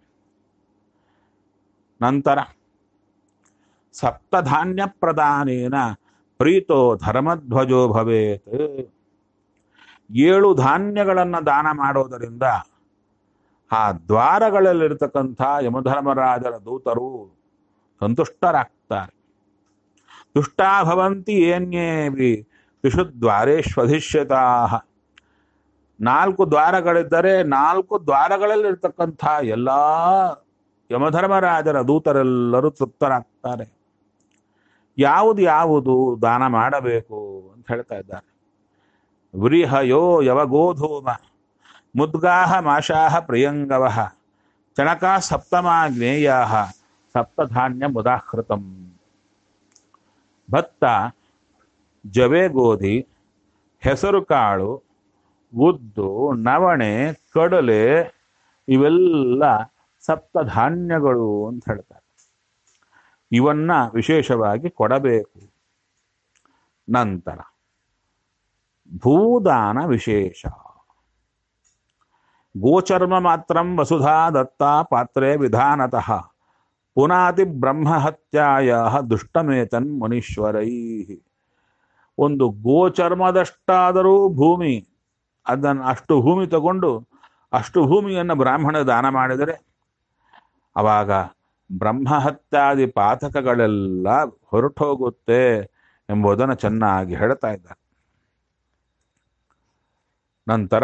[SPEAKER 1] ನಂತರ ಸಪ್ತಧಾನ್ಯ ಪ್ರದಾನೇನ ಪ್ರೀತೋ ಧರ್ಮಧ್ವಜೋ ಭವೇತ್ ಏಳು ಧಾನ್ಯಗಳನ್ನು ದಾನ ಮಾಡೋದರಿಂದ ಆ ದ್ವಾರಗಳಲ್ಲಿರ್ತಕ್ಕಂಥ ಯಮಧರ್ಮರಾಜರ ದೂತರು ಸಂತುಷ್ಟರಾಗ್ತಾರೆ ದುಷ್ಟಾ ಭವಂತಿ ಏನ್ಯೇವಿ ತ್ರಿಷು ದ್ವಾರೇಶ್ವಧಿಷ್ಯತಾ ನಾಲ್ಕು ದ್ವಾರಗಳಿದ್ದರೆ ನಾಲ್ಕು ದ್ವಾರಗಳಲ್ಲಿರ್ತಕ್ಕಂಥ ಎಲ್ಲ ಯಮಧರ್ಮರಾಜರ ದೂತರೆಲ್ಲರೂ ತೃಪ್ತರಾಗ್ತಾರೆ ಯಾವುದು ಯಾವುದು ದಾನ ಮಾಡಬೇಕು ಅಂತ ಹೇಳ್ತಾ ಇದ್ದಾರೆ ವ್ರೀಹಯೋ ಯವಗೋಧೂಮ ಮುದ್ಗಾಹ ಮಾಷಾಹ ಪ್ರಿಯಂಗವ ಚಣಕಾ ಸಪ್ತಮಾ ಜ್ಞೇಯ ಸಪ್ತಧಾನ್ಯ ಮುದಾಹೃತಂ ಭತ್ತ ಜವೆ ಗೋಧಿ ಹೆಸರು ಕಾಳು ಉದ್ದು ನವಣೆ ಕಡಲೆ ಇವೆಲ್ಲ ಸಪ್ತಧಾನ್ಯಗಳು ಅಂತ ಹೇಳ್ತಾರೆ ಇವನ್ನ ವಿಶೇಷವಾಗಿ ಕೊಡಬೇಕು ನಂತರ ಭೂದಾನ ವಿಶೇಷ ಗೋಚರ್ಮ ಮಾತ್ರಂ ವಸುಧಾ ದತ್ತ ಪಾತ್ರೆ ವಿಧಾನತಃ ಪುನಾತಿ ಬ್ರಹ್ಮಹತ್ಯಾಯ ದುಷ್ಟಮೇತನ್ ಮುನೀಶ್ವರೈ ಒಂದು ಗೋಚರ್ಮದಷ್ಟಾದರೂ ಭೂಮಿ ಅದನ್ನು ಅಷ್ಟು ಭೂಮಿ ತಗೊಂಡು ಅಷ್ಟು ಭೂಮಿಯನ್ನು ಬ್ರಾಹ್ಮಣ ದಾನ ಮಾಡಿದರೆ ಅವಾಗ ಬ್ರಹ್ಮಹತ್ಯಾದಿ ಪಾತಕಗಳೆಲ್ಲ ಹೊರಟೋಗುತ್ತೆ ಎಂಬುದನ್ನು ಚೆನ್ನಾಗಿ ಹೇಳ್ತಾ ಇದ್ದಾರೆ ನಂತರ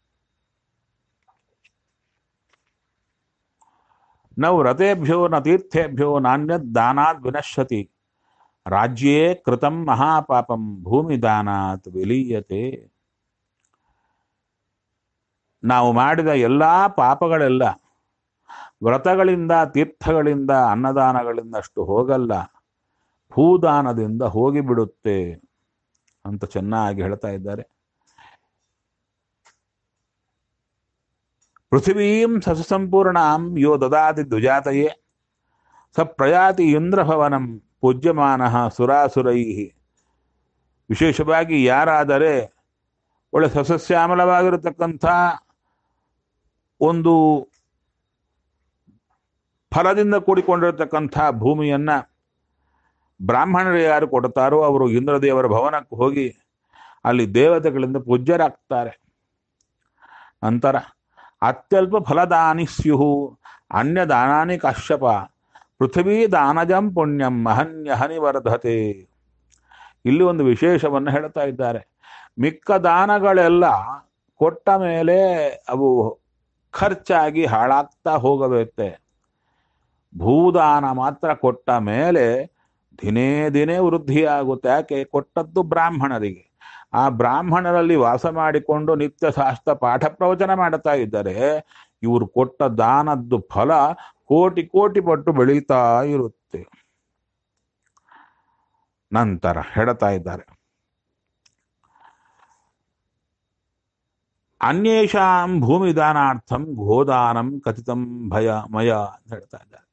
[SPEAKER 1] ನ ವ್ರತೇಭ್ಯೋ ನ ತೀರ್ಥೇಭ್ಯೋ ನಾಣ್ಯದ್ ದಾನಾದ್ ವಿನಶ್ಯತಿ ರಾಜ್ಯೇ ಕೃತಂ ಮಹಾಪಾಪಂ ಭೂಮಿ ದಾನಾತ್ ವಿಲೀಯತೆ ನಾವು ಮಾಡಿದ ಎಲ್ಲಾ ಪಾಪಗಳೆಲ್ಲ ವ್ರತಗಳಿಂದ ತೀರ್ಥಗಳಿಂದ ಅನ್ನದಾನಗಳಿಂದ ಅಷ್ಟು ಹೋಗಲ್ಲ ಭೂದಾನದಿಂದ ಹೋಗಿಬಿಡುತ್ತೆ ಅಂತ ಚೆನ್ನಾಗಿ ಹೇಳ್ತಾ ಇದ್ದಾರೆ ಪೃಥಿವೀಂ ಸಸುಸಂಪೂರ್ಣಾಂ ಯೋ ದದಾತಿ ದ್ವಿಜಾತಯೇ ಸ ಪ್ರಯಾತಿ ಇಂದ್ರಭವನಂ ಪೂಜ್ಯಮಾನ ಸುರಾಸುರೈ ವಿಶೇಷವಾಗಿ ಯಾರಾದರೆ ಒಳ್ಳೆ ಸಸ್ಯಶ್ಯಾಮಲವಾಗಿರತಕ್ಕಂಥ ಒಂದು ಫಲದಿಂದ ಕೂಡಿಕೊಂಡಿರತಕ್ಕಂಥ ಭೂಮಿಯನ್ನ ಬ್ರಾಹ್ಮಣರು ಯಾರು ಕೊಡ್ತಾರೋ ಅವರು ಇಂದ್ರದೇವರ ಭವನಕ್ಕೆ ಹೋಗಿ ಅಲ್ಲಿ ದೇವತೆಗಳಿಂದ ಪೂಜ್ಯರಾಗ್ತಾರೆ ನಂತರ ಅತ್ಯಲ್ಪ ಫಲದಾನಿ ಸ್ಯು ಅನ್ಯದಾನಾನಿ ಕಾಶ್ಯಪ ಪೃಥ್ವೀ ದಾನಜಂ ಪುಣ್ಯಂ ಮಹನ್ಯಹನಿ ವರ್ಧತೆ ಇಲ್ಲಿ ಒಂದು ವಿಶೇಷವನ್ನು ಹೇಳ್ತಾ ಇದ್ದಾರೆ ಮಿಕ್ಕ ದಾನಗಳೆಲ್ಲ ಕೊಟ್ಟ ಮೇಲೆ ಅವು ಖರ್ಚಾಗಿ ಹಾಳಾಗ್ತಾ ಹೋಗಬೇಕು ಭೂದಾನ ಮಾತ್ರ ಕೊಟ್ಟ ಮೇಲೆ ದಿನೇ ದಿನೇ ವೃದ್ಧಿಯಾಗುತ್ತೆ ಯಾಕೆ ಕೊಟ್ಟದ್ದು ಬ್ರಾಹ್ಮಣರಿಗೆ ಆ ಬ್ರಾಹ್ಮಣರಲ್ಲಿ ವಾಸ ಮಾಡಿಕೊಂಡು ನಿತ್ಯ ಶಾಸ್ತ್ರ ಪಾಠ ಪ್ರವಚನ ಮಾಡುತ್ತಾ ಇದ್ದಾರೆ ಇವರು ಕೊಟ್ಟ ದಾನದ್ದು ಫಲ ಕೋಟಿ ಕೋಟಿ ಪಟ್ಟು ಬೆಳೀತಾ ಇರುತ್ತೆ ನಂತರ ಹೇಳ್ತಾ ಇದ್ದಾರೆ ಅನ್ಯೇಷಾಂ ಭೂಮಿದಾನಾರ್ಥಂ ಗೋದಾನಂ ಕಥಿತಂ ಭಯ ಮಯ ಅಂತ ಹೇಳ್ತಾ ಇದ್ದಾರೆ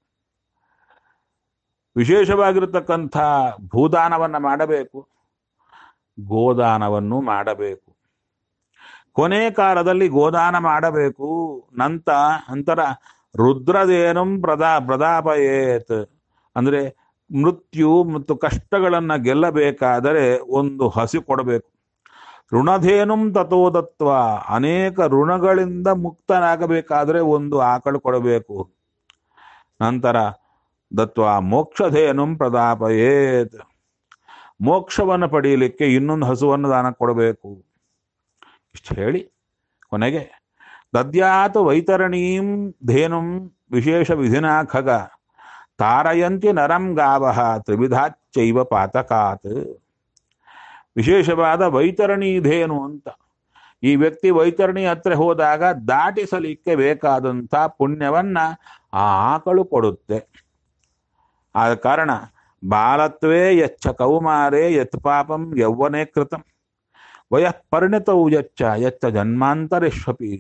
[SPEAKER 1] ವಿಶೇಷವಾಗಿರತಕ್ಕಂಥ ಭೂದಾನವನ್ನ ಮಾಡಬೇಕು ಗೋದಾನವನ್ನು ಮಾಡಬೇಕು ಕೊನೆ ಕಾಲದಲ್ಲಿ ಗೋದಾನ ಮಾಡಬೇಕು ನಂತ ನಂತರ ರುದ್ರದೇನಂ ಪ್ರದಾ ಪ್ರದಾಪಯೇತ್ ಅಂದ್ರೆ ಮೃತ್ಯು ಮತ್ತು ಕಷ್ಟಗಳನ್ನ ಗೆಲ್ಲಬೇಕಾದರೆ ಒಂದು ಹಸಿ ಕೊಡಬೇಕು ಋಣಧೇನುಂ ತಥೋದತ್ವ ಅನೇಕ ಋಣಗಳಿಂದ ಮುಕ್ತನಾಗಬೇಕಾದರೆ ಒಂದು ಆಕಳು ಕೊಡಬೇಕು ನಂತರ ದತ್ವ ಮೋಕ್ಷಧೇನುಂ ಪ್ರದಾಪಯೇತ್ ಮೋಕ್ಷವನ್ನು ಪಡೆಯಲಿಕ್ಕೆ ಇನ್ನೊಂದು ಹಸುವನ್ನು ದಾನ ಕೊಡಬೇಕು ಇಷ್ಟು ಹೇಳಿ ಕೊನೆಗೆ ದದ್ಯಾತ್ ವೈತರಣೀಂ ಧೇನುಂ ವಿಶೇಷ ವಿಧಿನಾ ಖಗ ತಾರಯಂತಿ ನರಂ ಗಾವ ತ್ರಿವಿಧಾಚ್ಚೈವ ಪಾತಕಾತ್ ವಿಶೇಷವಾದ ವೈತರಣಿ ಧೇನು ಅಂತ ಈ ವ್ಯಕ್ತಿ ವೈತರಣಿ ಹತ್ರ ಹೋದಾಗ ದಾಟಿಸಲಿಕ್ಕೆ ಬೇಕಾದಂಥ ಪುಣ್ಯವನ್ನ ಆ ಆಕಳು ಕೊಡುತ್ತೆ ಆದ ಕಾರಣ ಬಾಲತ್ವೇ ಯಚ್ಚ ಕೌಮಾರೇ ಯತ್ ಪಾಪಂ ಯೌವನೇ ಕೃತಂ ವಯಃ ಪರಿಣಿತೌ ಯಚ್ಚ ಯಚ್ಚ ಜನ್ಮಾಂತರೇಶ್ವಪಿ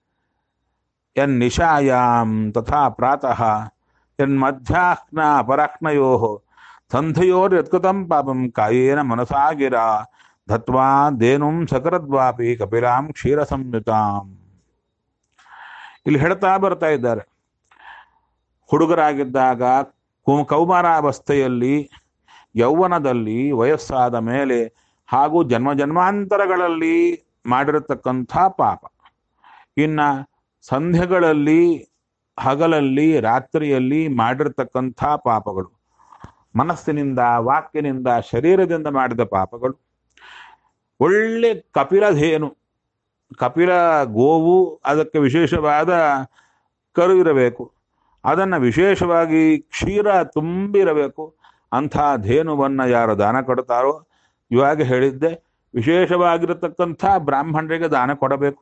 [SPEAKER 1] ಯನ್ನಿಶಾಯಾಂ ತಥಾ ಪ್ರಾತಃ ಯನ್ಮಧ್ಯಾಹ್ನ ಅಪರಾಹ್ನಯೋ ಸಂಧಯೋರ್ಯತ್ಕೃತಂ ಪಾಪಂ ಕಾಯೇನ ಮನಸಾ ಗಿರ ಧತ್ವಾ ದೇನುಂ ಸಕರದ್ವಾಪಿ ಕಪಿಲಾಂ ಕ್ಷೀರ ಸಂಯುತಾಂ ಇಲ್ಲಿ ಹೇಳ್ತಾ ಬರ್ತಾ ಇದ್ದಾರೆ ಹುಡುಗರಾಗಿದ್ದಾಗ ಕು- ಕೌಮಾರಾವಸ್ಥೆಯಲ್ಲಿ ಯೌವನದಲ್ಲಿ ವಯಸ್ಸಾದ ಮೇಲೆ ಹಾಗೂ ಜನ್ಮ ಜನ್ಮಾಂತರಗಳಲ್ಲಿ ಮಾಡಿರತಕ್ಕಂಥ ಪಾಪ ಇನ್ನ ಸಂಧ್ಯೆಗಳಲ್ಲಿ ಹಗಲಲ್ಲಿ ರಾತ್ರಿಯಲ್ಲಿ ಮಾಡಿರತಕ್ಕಂಥ ಪಾಪಗಳು ಮನಸ್ಸಿನಿಂದ ವಾಕ್ಯನಿಂದ ಶರೀರದಿಂದ ಮಾಡಿದ ಪಾಪಗಳು ಒಳ್ಳೆ ಕಪಿಲಧೇನು ಕಪಿಲ ಗೋವು ಅದಕ್ಕೆ ವಿಶೇಷವಾದ ಕರು ಇರಬೇಕು ಅದನ್ನು ವಿಶೇಷವಾಗಿ ಕ್ಷೀರ ತುಂಬಿರಬೇಕು ಅಂಥ ಧೇನುವನ್ನು ಯಾರು ದಾನ ಕೊಡ್ತಾರೋ ಇವಾಗ ಹೇಳಿದ್ದೆ ವಿಶೇಷವಾಗಿರತಕ್ಕಂಥ ಬ್ರಾಹ್ಮಣರಿಗೆ ದಾನ ಕೊಡಬೇಕು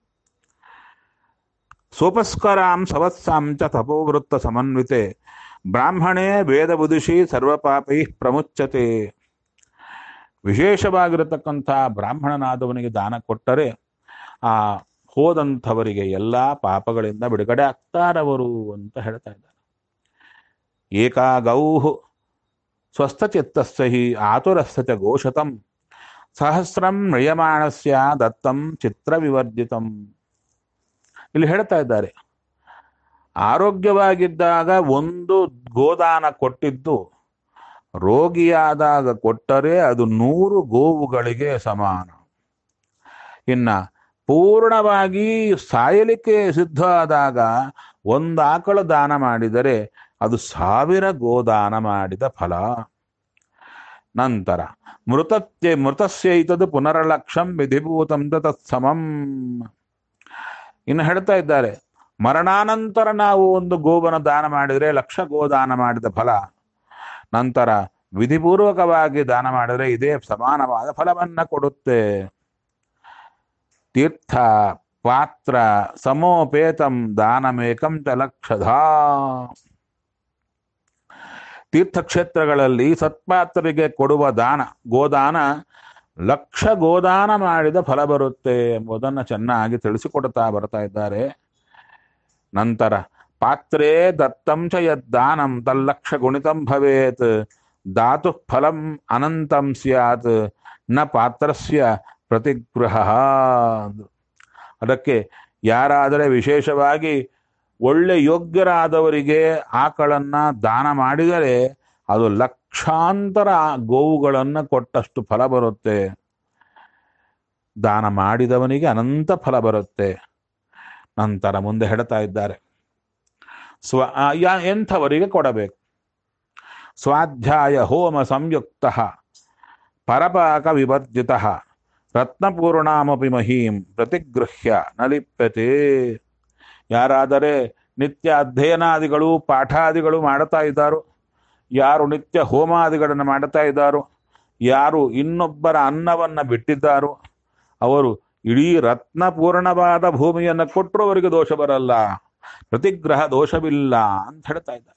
[SPEAKER 1] ಸೋಪಸ್ಕರಾಂ ಸವತ್ಸಾಂ ಚ ತಪೋವೃತ್ತ ಸಮನ್ವಿತೆ ಬ್ರಾಹ್ಮಣೇ ವೇದ ಬುದಿಷಿ ಸರ್ವಪಾಪೈ ಪ್ರಮುಚ್ಚತೆ ವಿಶೇಷವಾಗಿರತಕ್ಕಂಥ ಬ್ರಾಹ್ಮಣನಾದವನಿಗೆ ದಾನ ಕೊಟ್ಟರೆ ಆ ಹೋದಂಥವರಿಗೆ ಎಲ್ಲ ಪಾಪಗಳಿಂದ ಬಿಡುಗಡೆ ಆಗ್ತಾರವರು ಅಂತ ಹೇಳ್ತಾ ಇದ್ದಾರೆ ಏಕಾ ಗೌಹು ಸ್ವಸ್ಥಚಿತ್ತಸ್ಯ ಹಿ ಆತುರಸ್ಯ ಚ ಘೋಷತಂ ಸಹಸ್ರಂ ಮ್ರಿಯಮಾಣಸ್ಯ ದತ್ತಂ ಚಿತ್ರ ವಿವರ್ಜಿತಂ ಇಲ್ಲಿ ಹೇಳ್ತಾ ಇದ್ದಾರೆ ಆರೋಗ್ಯವಾಗಿದ್ದಾಗ ಒಂದು ಗೋದಾನ ಕೊಟ್ಟಿದ್ದು ರೋಗಿಯಾದಾಗ ಕೊಟ್ಟರೆ ಅದು ನೂರು ಗೋವುಗಳಿಗೆ ಸಮಾನ ಇನ್ನ ಪೂರ್ಣವಾಗಿ ಸಾಯಲಿಕ್ಕೆ ಸಿದ್ಧ ಆದಾಗ ಒಂದು ಆಕಳ ದಾನ ಮಾಡಿದರೆ ಅದು ಸಾವಿರ ಗೋದಾನ ಮಾಡಿದ ಫಲ ನಂತರ ಮೃತತ್ಯ ಮೃತಸ್ಯೈತದು ಪುನರಲಕ್ಷಂ ವಿಧಿಭೂತಂ ತತ್ಸಮಂ ಇನ್ನು ಹೇಳ್ತಾ ಇದ್ದಾರೆ ಮರಣಾನಂತರ ನಾವು ಒಂದು ಗೋವನ ದಾನ ಮಾಡಿದರೆ ಲಕ್ಷ ಗೋದಾನ ಮಾಡಿದ ಫಲ ನಂತರ ವಿಧಿಪೂರ್ವಕವಾಗಿ ದಾನ ಮಾಡಿದರೆ ಇದೇ ಸಮಾನವಾದ ಫಲವನ್ನ ಕೊಡುತ್ತೆ ತೀರ್ಥ ಪಾತ್ರ ಸಮೋಪೇತಂ ದಾನಮೇಕಂ ಚ ಲಕ್ಷಧಾ ತೀರ್ಥಕ್ಷೇತ್ರಗಳಲ್ಲಿ ಸತ್ಪಾತ್ರರಿಗೆ ಕೊಡುವ ದಾನ ಗೋದಾನ ಲಕ್ಷ ಗೋದಾನ ಮಾಡಿದ ಫಲ ಬರುತ್ತೆ ಎಂಬುದನ್ನು ಚೆನ್ನಾಗಿ ತಿಳಿಸಿಕೊಡ್ತಾ ಬರ್ತಾ ಇದ್ದಾರೆ ನಂತರ ಪಾತ್ರೇ ದತ್ತಂ ಚ ಯದ್ದಾನಂ ತಲ್ಲಕ್ಷ ಗುಣಿತಂ ಭವೇತ್ ಧಾತು ಫಲಂ ಅನಂತಂ ಸ್ಯಾತ್ ನ ಪಾತ್ರಸ್ಯ ಪ್ರತಿಗೃಹ ಅದಕ್ಕೆ ಯಾರಾದರೆ ವಿಶೇಷವಾಗಿ ಒಳ್ಳೆ ಯೋಗ್ಯರಾದವರಿಗೆ ಆಕಳನ್ನ ದಾನ ಮಾಡಿದರೆ ಅದು ಲಕ್ಷಾಂತರ ಗೋವುಗಳನ್ನು ಕೊಟ್ಟಷ್ಟು ಫಲ ಬರುತ್ತೆ ದಾನ ಮಾಡಿದವನಿಗೆ ಅನಂತ ಫಲ ಬರುತ್ತೆ ನಂತರ ಮುಂದೆ ಹೇಳ್ತಾ ಇದ್ದಾರೆ ಸ್ವ ಆ, ಯಾ ಎಂಥವರಿಗೆ ಕೊಡಬೇಕು ಸ್ವಾಧ್ಯಾಯ ಹೋಮ ಸಂಯುಕ್ತ ಪರಪಾಕ ವಿವರ್ಜಿತ ರತ್ನಪೂರ್ಣಾಮಪಿ ಮಹೀಂ ಪ್ರತಿಗೃಹ್ಯ ನ ಲಿಪ್ಯತೆ ಯಾರಾದರೆ ನಿತ್ಯ ಅಧ್ಯಯನಾದಿಗಳು ಪಾಠಾದಿಗಳು ಮಾಡ್ತಾ ಇದ್ದಾರೋ ಯಾರು ನಿತ್ಯ ಹೋಮಾದಿಗಳನ್ನು ಮಾಡ್ತಾ ಇದ್ದಾರೋ ಯಾರು ಇನ್ನೊಬ್ಬರ ಅನ್ನವನ್ನ ಬಿಟ್ಟಿದ್ದಾರೋ ಅವರು ಇಡೀ ರತ್ನಪೂರ್ಣವಾದ ಭೂಮಿಯನ್ನು ಕೊಟ್ಟರು ಅವರಿಗೆ ದೋಷ ಬರಲ್ಲ ಪ್ರತಿಗ್ರಹ ದೋಷವಿಲ್ಲ ಅಂತ ಹೇಳ್ತಾ ಇದ್ದಾರೆ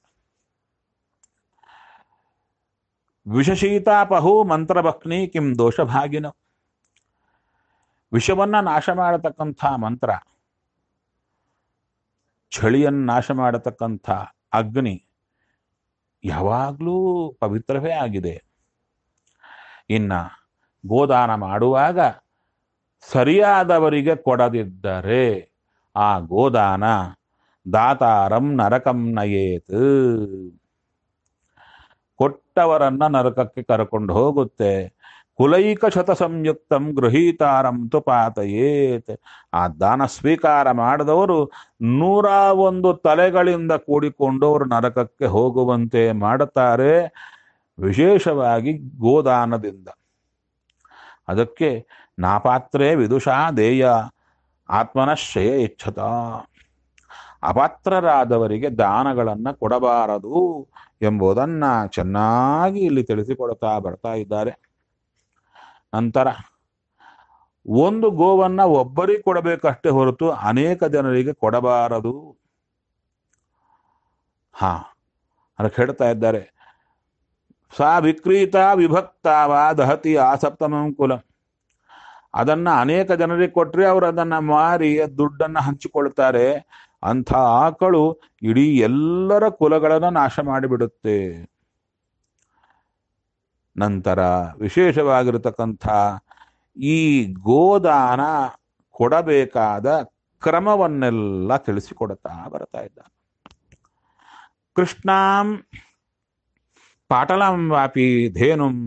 [SPEAKER 1] ವಿಷಶೀತಾಪಹು ಮಂತ್ರಭಕ್ನಿ ಕಿಂ ದೋಷಭಾಗಿನ ವಿಷವನ್ನ ನಾಶ ಮಾಡತಕ್ಕಂಥ ಮಂತ್ರ ಚಳಿಯನ್ನು ನಾಶ ಮಾಡತಕ್ಕಂಥ ಅಗ್ನಿ ಯಾವಾಗಲೂ ಪವಿತ್ರವೇ ಆಗಿದೆ ಇನ್ನ ಗೋದಾನ ಮಾಡುವಾಗ ಸರಿಯಾದವರಿಗೆ ಕೊಡದಿದ್ದರೆ ಆ ಗೋದಾನ ದಾತಾರಂ ನರಕಂ ನಯೇತ್ ಕೊಟ್ಟವರನ್ನ ನರಕಕ್ಕೆ ಕರ್ಕೊಂಡು ಹೋಗುತ್ತೆ ಕುಲೈಕ ಶತ ಸಂಯುಕ್ತಂ ಗೃಹೀತಾರಂ ತು ಪಾತಯೇತ್ ಆ ದಾನ ಸ್ವೀಕಾರ ಮಾಡಿದವರು ನೂರ ಒಂದು ತಲೆಗಳಿಂದ ಕೂಡಿಕೊಂಡು ಅವರು ನರಕಕ್ಕೆ ಹೋಗುವಂತೆ ಮಾಡುತ್ತಾರೆ ವಿಶೇಷವಾಗಿ ಗೋದಾನದಿಂದ ಅದಕ್ಕೆ ನಾಪಾತ್ರೇ ವಿದುಷಾ ದೇಯ ಆತ್ಮನಶ್ರಯ ಇಚ್ಛತ ಅಪಾತ್ರರಾದವರಿಗೆ ದಾನಗಳನ್ನು ಕೊಡಬಾರದು ಎಂಬುದನ್ನ ಚೆನ್ನಾಗಿ ಇಲ್ಲಿ ತಿಳಿಸಿಕೊಡ್ತಾ ಬರ್ತಾ ಇದ್ದಾರೆ ನಂತರ ಒಂದು ಗೋವನ್ನ ಒಬ್ಬರಿಗೆ ಕೊಡಬೇಕಷ್ಟೇ ಹೊರತು ಅನೇಕ ಜನರಿಗೆ ಕೊಡಬಾರದು ಹಾ ಅದಕ್ಕೆ ಹೇಳ್ತಾ ಇದ್ದಾರೆ ಸಾ ವಿಕ್ರೀತ ವಿಭಕ್ತಾವ ದಹತಿ ಆಸಪ್ತಮಂ ಕುಲ ಅದನ್ನ ಅನೇಕ ಜನರಿಗೆ ಕೊಟ್ರೆ ಅವರು ಅದನ್ನ ಮಾರಿ ದುಡ್ಡನ್ನ ಹಂಚಿಕೊಳ್ತಾರೆ ಅಂಥ ಆಕಳು ಇಡೀ ಎಲ್ಲರ ಕುಲಗಳನ್ನು ನಾಶ ಮಾಡಿಬಿಡುತ್ತೆ ನಂತರ ವಿಶೇಷವಾಗಿರತಕ್ಕಂಥ ಈ ಗೋದಾನ ಕೊಡಬೇಕಾದ ಕ್ರಮವನ್ನೆಲ್ಲ ತಿಳಿಸಿಕೊಡ್ತಾ ಬರ್ತಾ ಇದ್ದಾನೆ ಕೃಷ್ಣಾಂ ಪಾಟಲಂ ವಾಪಿ ಧೇನುಂ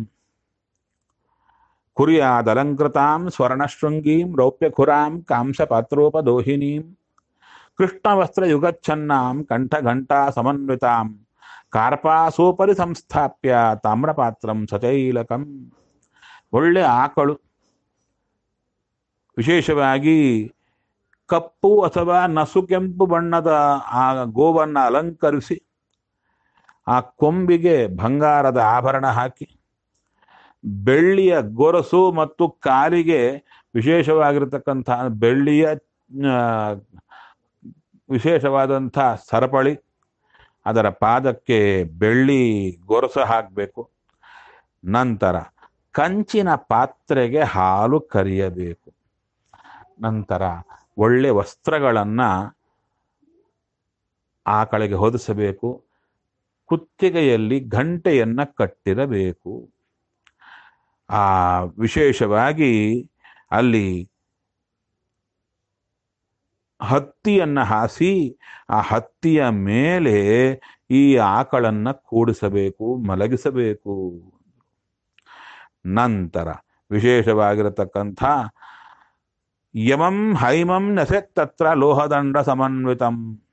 [SPEAKER 1] ಕುರ್ಯಾದಲಂಕೃತಾಂ ಸ್ವರ್ಣಶೃಂಗೀಂ ರೌಪ್ಯಖುರಾಂ ಕಾಂಸಪಾತ್ರೋಪದೋಹಿನೀಂ ಕೃಷ್ಣವಸ್ತ್ರಯುಗಚ್ಛನ್ನಾಂ ಕಂಠಘಂಟಾ ಸಮನ್ವಿತಾಂ ಕಾರ್ಪಾಸೋಪರಿ ಸಂಸ್ಥಾಪ್ಯ ತಾಮ್ರಪಾತ್ರಂ ಸಚೈಲಕಂ ಒಳ್ಳೆ ಆಕಳು ವಿಶೇಷವಾಗಿ ಕಪ್ಪು ಅಥವಾ ನಸು ಕೆಂಪು ಬಣ್ಣದ ಆ ಗೋವನ್ನು ಅಲಂಕರಿಸಿ ಆ ಕೊಂಬಿಗೆ ಬಂಗಾರದ ಆಭರಣ ಹಾಕಿ ಬೆಳ್ಳಿಯ ಗೊರಸು ಮತ್ತು ಕಾಲಿಗೆ ವಿಶೇಷವಾಗಿರತಕ್ಕಂಥ ಬೆಳ್ಳಿಯ ಆ, ವಿಶೇಷವಾದಂಥ ಸರಪಳಿ ಅದರ ಪಾದಕ್ಕೆ ಬೆಳ್ಳಿ ಗೊರಸು ಹಾಕಬೇಕು ನಂತರ ಕಂಚಿನ ಪಾತ್ರೆಗೆ ಹಾಲು ಕರಿಯಬೇಕು ನಂತರ ಒಳ್ಳೆ ವಸ್ತ್ರಗಳನ್ನು ಆಕಳಿಗೆ ಹೊದಿಸಬೇಕು ಕುತ್ತಿಗೆಯಲ್ಲಿ ಗಂಟೆಯನ್ನ ಕಟ್ಟಿರಬೇಕು ಆ ವಿಶೇಷವಾಗಿ ಅಲ್ಲಿ ಹತ್ತಿಯನ್ನ ಹಾಸಿ ಆ ಹತ್ತಿಯ ಮೇಲೆ ಈ ಆಕಳನ್ನ ಕೂಡಿಸಬೇಕು ಮಲಗಿಸಬೇಕು ನಂತರ ವಿಶೇಷವಾಗಿರತಕ್ಕಂಥ ಯಮಂ ಹೈಮಂ ನಸೆತ್ತತ್ರ ಲೋಹದಂಡ ಸಮನ್ವಿತಂ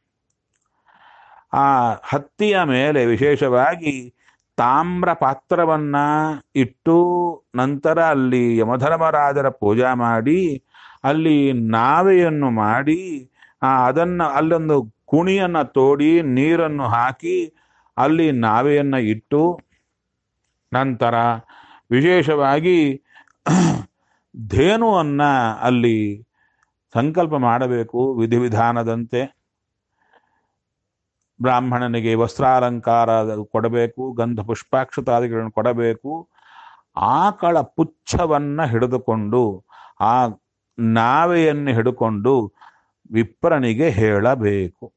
[SPEAKER 1] ಆ ಹತ್ತಿಯ ಮೇಲೆ ವಿಶೇಷವಾಗಿ ತಾಮ್ರ ಪಾತ್ರವನ್ನ ಇಟ್ಟು ನಂತರ ಅಲ್ಲಿ ಯಮಧರ್ಮರಾಜರ ಪೂಜಾ ಮಾಡಿ ಅಲ್ಲಿ ನಾವೆಯನ್ನು ಮಾಡಿ ಆ ಅದನ್ನ ಅಲ್ಲೊಂದು ಕುಣಿಯನ್ನ ತೋಡಿ ನೀರನ್ನು ಹಾಕಿ ಅಲ್ಲಿ ನಾವೆಯನ್ನ ಇಟ್ಟು ನಂತರ ವಿಶೇಷವಾಗಿ ಧೇನುವನ್ನ ಅಲ್ಲಿ ಸಂಕಲ್ಪ ಮಾಡಬೇಕು ವಿಧಿವಿಧಾನದಂತೆ ಬ್ರಾಹ್ಮಣನಿಗೆ ವಸ್ತ್ರಾಲಂಕಾರ ಕೊಡಬೇಕು ಗಂಧ ಪುಷ್ಪಾಕ್ಷತಾದಿಗಳನ್ನು ಕೊಡಬೇಕು ಆಕಳ ಪುಚ್ಛವನ್ನ ಹಿಡಿದುಕೊಂಡು ಆ ನಾವೆಯನ್ನು ಹಿಡ್ಕೊಂಡು ವಿಪ್ರನಿಗೆ ಹೇಳಬೇಕು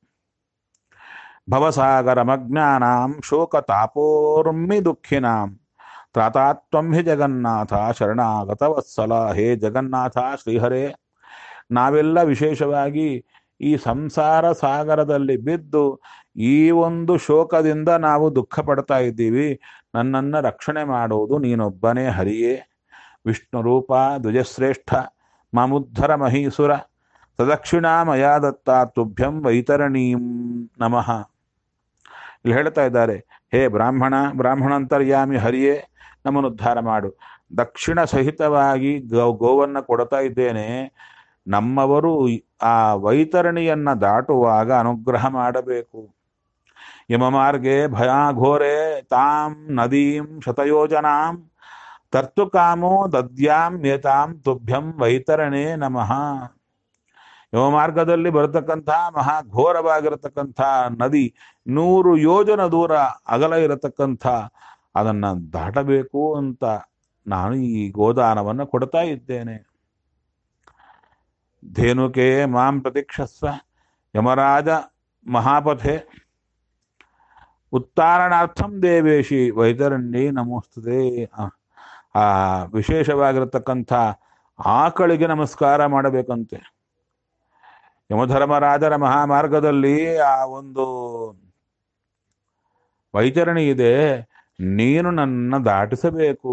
[SPEAKER 1] ಭವಸಾಗರಮಜ್ಞಾನಾಂ ಶೋಕತಾಪೋರ್ಮಿ ದುಃಖಿನಾಂ ತ್ರಾತಾತ್ವಂ ಹಿ ಜಗನ್ನಾಥ ಶರಣಾಗತವತ್ಸಲ ಹೇ ಜಗನ್ನಾಥ ಶ್ರೀಹರೇ ನಾವೆಲ್ಲ ವಿಶೇಷವಾಗಿ ಈ ಸಂಸಾರ ಸಾಗರದಲ್ಲಿ ಬಿದ್ದು ಈ ಒಂದು ಶೋಕದಿಂದ ನಾವು ದುಃಖ ಪಡ್ತಾ ಇದ್ದೀವಿ ನನ್ನನ್ನು ರಕ್ಷಣೆ ಮಾಡೋದು ನೀನೊಬ್ಬನೇ ಹರಿಯೇ ವಿಷ್ಣು ರೂಪ ದ್ವಿಜಶ್ರೇಷ್ಠ ಮಾಮುದ್ಧರ ಮಹೀಸುರ ಸದಕ್ಷಿಣಾ ಮಯಾ ದತ್ತ ತುಭ್ಯಂ ವೈತರಣೀಂ ನಮಃ ಇಲ್ಲಿ ಹೇಳ್ತಾ ಇದ್ದಾರೆ ಹೇ ಬ್ರಾಹ್ಮಣ ಬ್ರಾಹ್ಮಣ ಅಂತರ್ಯಾಮಿ ಹರಿಯೇ ನಮ್ಮನ್ನು ಉದ್ಧಾರ ಮಾಡು ದಕ್ಷಿಣ ಸಹಿತವಾಗಿ ಗೋ ಗೋವನ್ನು ಕೊಡ್ತಾ ಇದ್ದೇನೆ ನಮ್ಮವರು ಆ ವೈತರಣಿಯನ್ನ ದಾಟುವಾಗ ಅನುಗ್ರಹ ಮಾಡಬೇಕು ಯಮ ಮಾರ್ಗೆ ಭಯಾಘೋರೆ ತಾಂ ನದೀಂ ಶತಯೋಜನಾಂ ತರ್ತು ಕಾಮೋ ದದ್ಯಾಂ ಏತಾಂ ತುಭ್ಯಂ ವೈತರಣೆ ನಮಃ ಯಮಮಾರ್ಗದಲ್ಲಿ ಬರತಕ್ಕಂಥ ಮಹಾ ಘೋರವಾಗಿರತಕ್ಕಂಥ ನದಿ ನೂರು ಯೋಜನ ದೂರ ಅಗಲ ಇರತಕ್ಕಂಥ ಅದನ್ನ ದಾಟಬೇಕು ಅಂತ ನಾನು ಈ ಗೋದಾನವನ್ನು ಕೊಡ್ತಾ ಇದ್ದೇನೆ ಧೇನುಕೆ ಮಾಂ ಪ್ರತೀಕ್ಷಸ್ವ ಯಮರಾಜ ಮಹಾಪಥೆ ಉತ್ತಾರಣಾರ್ಥಂ ದೇವೇಶಿ ವೈತರಣ್ಯೇ ನಮೋಸ್ತುತೆ ಆ ವಿಶೇಷವಾಗಿರತಕ್ಕಂಥ ಆಕಳಿಗೆ ನಮಸ್ಕಾರ ಮಾಡಬೇಕಂತೆ ಯಮಧರ್ಮರಾಜರ ಮಹಾಮಾರ್ಗದಲ್ಲಿ ಆ ಒಂದು ವೈತರಣಿ ಇದೆ ನೀನು ನನ್ನ ದಾಟಿಸಬೇಕು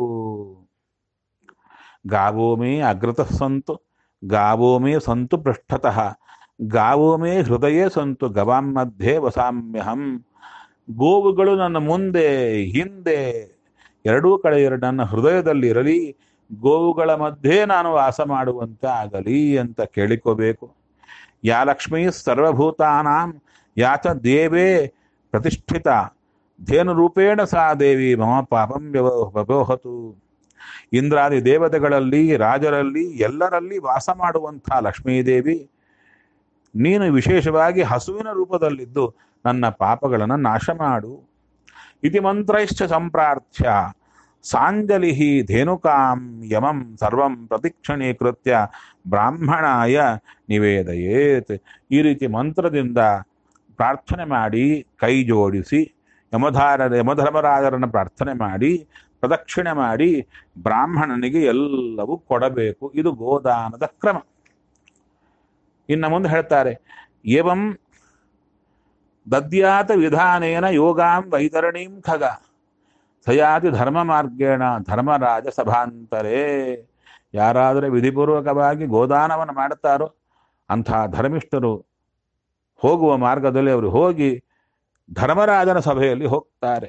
[SPEAKER 1] ಗಾವೋಮೇ ಅಗ್ರತ ಸಂತು ಗಾವೋಮೇ ಸಂತು ಪೃಷ್ಠತಃ ಗಾವೋಮೇ ಹೃದಯ ಸಂತು ಗವಾಂ ಮಧ್ಯೆ ವಸಾಮ್ಯಹಂ ಗೋವುಗಳು ನನ್ನ ಮುಂದೆ ಹಿಂದೆ ಎರಡೂ ಕಡೆ ಎರಡು ನನ್ನ ಹೃದಯದಲ್ಲಿ ಇರಲಿ ಗೋವುಗಳ ಮಧ್ಯೆ ನಾನು ವಾಸ ಮಾಡುವಂತೆ ಆಗಲಿ ಅಂತ ಕೇಳಿಕೋಬೇಕು ಯಾ ಲಕ್ಷ್ಮೀ ಸರ್ವಭೂತಾನಾಂ ಯಾಚ ದೇವೇ ಪ್ರತಿಷ್ಠಿತ ಧೇನುರೂಪೇಣ ಸಾ ದೇವಿ ಮಮ ಪಾಪಂ ವ್ಯವೋಹತು ಇಂದ್ರಾದಿ ದೇವತೆಗಳಲ್ಲಿ ರಾಜರಲ್ಲಿ ಎಲ್ಲರಲ್ಲಿ ವಾಸ ಮಾಡುವಂಥ ಲಕ್ಷ್ಮೀದೇವಿ ನೀನು ವಿಶೇಷವಾಗಿ ಹಸುವಿನ ರೂಪದಲ್ಲಿದ್ದು ನನ್ನ ಪಾಪಗಳನ್ನು ನಾಶ ಮಾಡು ಇತಿ ಮಂತ್ರೈಶ್ಚ ಸಂಪ್ರಾರ್ಥ್ಯ ಸಾಂಜಲಿ ಧೇನುಕಾಂ ಯಮಂ ಸರ್ವಂ ಪ್ರತಿಕ್ಷಣೀಕೃತ್ಯ ಬ್ರಾಹ್ಮಣಾಯ ನಿವೇದಯೇತ್ ಈ ರೀತಿ ಮಂತ್ರದಿಂದ ಪ್ರಾರ್ಥನೆ ಮಾಡಿ ಕೈ ಜೋಡಿಸಿ ಯಮಧಾರ ಯಮಧರ್ಮರಾಜರನ್ನು ಪ್ರಾರ್ಥನೆ ಮಾಡಿ ಪ್ರದಕ್ಷಿಣೆ ಮಾಡಿ ಬ್ರಾಹ್ಮಣನಿಗೆ ಎಲ್ಲವೂ ಕೊಡಬೇಕು ಇದು ಗೋದಾನದ ಕ್ರಮ ಇನ್ನು ಮುಂದೆ ಹೇಳ್ತಾರೆ ಏವಂ ದದ್ಯಾತ ವಿಧಾನೇನ ಯೋಗಾಂ ವೈತರಣೀಂ ಖಗ ಸಯಾತಿ ಧರ್ಮ ಮಾರ್ಗೇಣ ಧರ್ಮರಾಜ ಸಭಾಂತರೇ ಯಾರಾದರೆ ವಿಧಿಪೂರ್ವಕವಾಗಿ ಗೋದಾನವನ್ನು ಮಾಡುತ್ತಾರೋ ಅಂಥ ಧರ್ಮಿಷ್ಠರು ಹೋಗುವ ಮಾರ್ಗದಲ್ಲಿ ಅವರು ಹೋಗಿ ಧರ್ಮರಾಜನ ಸಭೆಯಲ್ಲಿ ಹೋಗ್ತಾರೆ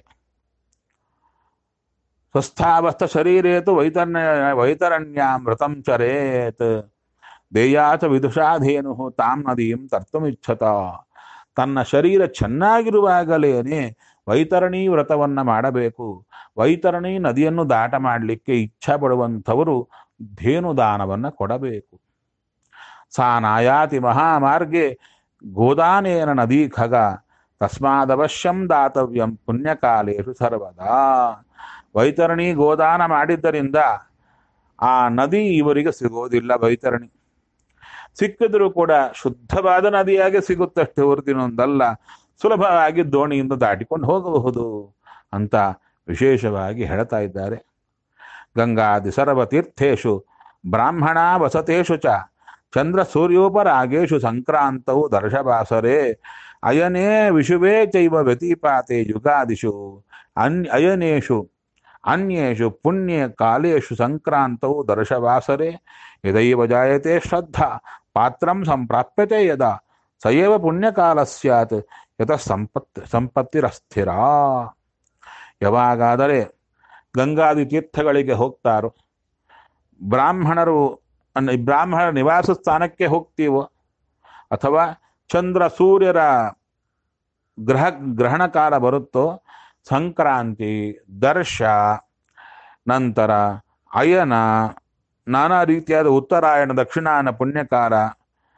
[SPEAKER 1] ಸ್ವಸ್ಥಾವಸ್ಥ ಶರೀರೇತು ವೈತರ್ಣ್ಯ ವೈತರಣ್ಯಾಂ ವ್ರತಂ ಚರೇತ್ ದೇಯಾಚ ವಿದುಷಾಧೇನು ತಾಂ ನದೀಂ ತರ್ತುಮಿಚ್ಛತ ತನ್ನ ಶರೀರ ಚೆನ್ನಾಗಿರುವಾಗಲೇನೆ ವೈತರಣಿ ವ್ರತವನ್ನ ಮಾಡಬೇಕು ವೈತರಣಿ ನದಿಯನ್ನು ದಾಟ ಮಾಡಲಿಕ್ಕೆ ಇಚ್ಛಾ ಪಡುವಂಥವರು ಧೇನುದಾನವನ್ನ ಕೊಡಬೇಕು ಸಾ ನಾಯಾತಿ ಮಹಾಮಾರ್ಗೆ ಗೋದಾನೇನ ನದಿ ಖಗ ತಸ್ಮಾದವಶ್ಯಂ ದಾತವ್ಯಂ ಪುಣ್ಯಕಾಲೇಶು ಸರ್ವದಾ ವೈತರಣಿ ಗೋದಾನ ಮಾಡಿದ್ದರಿಂದ ಆ ನದಿ ಇವರಿಗೆ ಸಿಗೋದಿಲ್ಲ ವೈತರಣಿ ಸಿಕ್ಕಿದ್ರೂ ಕೂಡ ಶುದ್ಧವಾದ ನದಿಯಾಗಿ ಸಿಗುತ್ತಷ್ಟೇ ಹೊರತಿನೊಂದಲ್ಲ ಸುಲಭವಾಗಿ ದೋಣಿಯಿಂದ ದಾಟಿಕೊಂಡು ಹೋಗಬಹುದು ಅಂತ ವಿಶೇಷವಾಗಿ ಹೇಳ್ತಾ ಇದ್ದಾರೆ ಗಂಗಾದಿ ಸರ್ವತೀರ್ಥೇಶು ಬ್ರಾಹ್ಮಣ ವಸತೇಶು ಚ ಚಂದ್ರ ಸೂರ್ಯೋಪರಾಗೇಶು ಸಂಕ್ರಾಂತವು ದರ್ಶವಾಸರೆ ಅಯನೇ ವಿಶುವೇ ಚೈವ ವ್ಯತಿಪಾತೆ ಯುಗಾದಿಷು ಅನ್ ಅಯನೇಷು ಅನ್ಯೇಷು ಪುಣ್ಯ ಕಾಲೇಷು ಸಂಕ್ರಾಂತವು ದರ್ಶವಾಸರೆ ಯದೈವ ಜಾಯತೆ ಶ್ರದ್ಧಾ ಪಾತ್ರಂ ಸಂಪ್ರಾಪ್ಯತೆ ಯದಾ ಸಯೇವ ಪುಣ್ಯಕಾಲ ಸ್ಯಾತ್ ಯತ ಸಂಪತ್ ಸಂಪತ್ತಿರಸ್ಥಿರ ಯಾವಾಗಾದರೆ ಗಂಗಾದಿ ತೀರ್ಥಗಳಿಗೆ ಹೋಗ್ತಾರೋ ಬ್ರಾಹ್ಮಣರು ಅನ್ನ ಬ್ರಾಹ್ಮಣರ ನಿವಾಸ ಸ್ಥಾನಕ್ಕೆ ಹೋಗ್ತೀವೋ ಅಥವಾ ಚಂದ್ರ ಸೂರ್ಯರ ಗ್ರಹ ಗ್ರಹಣ ಕಾಲ ಬರುತ್ತೋ ಸಂಕ್ರಾಂತಿ ದರ್ಶ ನಂತರ ಅಯನ ನಾನಾ ರೀತಿಯಾದ ಉತ್ತರಾಯಣ ದಕ್ಷಿಣಾಯನ ಪುಣ್ಯಕಾಲ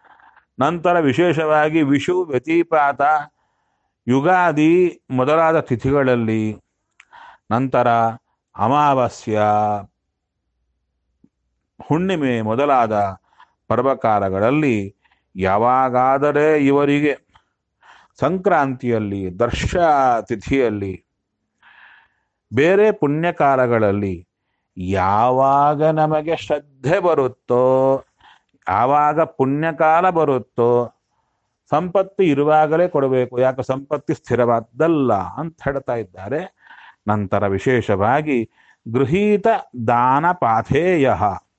[SPEAKER 1] ನಂತರ ವಿಶೇಷವಾಗಿ ವಿಷು ವ್ಯತಿಪಾತ ಯುಗಾದಿ ಮೊದಲಾದ ತಿಥಿಗಳಲ್ಲಿ ನಂತರ ಅಮಾವಾಸ್ಯ ಹುಣ್ಣಿಮೆ ಮೊದಲಾದ ಪರ್ವಕಾಲಗಳಲ್ಲಿ ಯಾವಾಗಾದರೆ ಇವರಿಗೆ ಸಂಕ್ರಾಂತಿಯಲ್ಲಿ ದರ್ಶ ತಿಥಿಯಲ್ಲಿ ಬೇರೆ ಪುಣ್ಯಕಾಲಗಳಲ್ಲಿ ಯಾವಾಗ ನಮಗೆ ಶ್ರದ್ಧೆ ಬರುತ್ತೋ ಯಾವಾಗ ಪುಣ್ಯಕಾಲ ಬರುತ್ತೋ ಸಂಪತ್ತಿ ಇರುವಾಗಲೇ ಕೊಡಬೇಕು ಯಾಕೆ ಸಂಪತ್ತಿ ಸ್ಥಿರವಾದ್ದಲ್ಲ ಅಂತ ಹೇಳ್ತಾ ಇದ್ದಾರೆ ನಂತರ ವಿಶೇಷವಾಗಿ ಗೃಹೀತ ದಾನ ಪಾಥೇಯ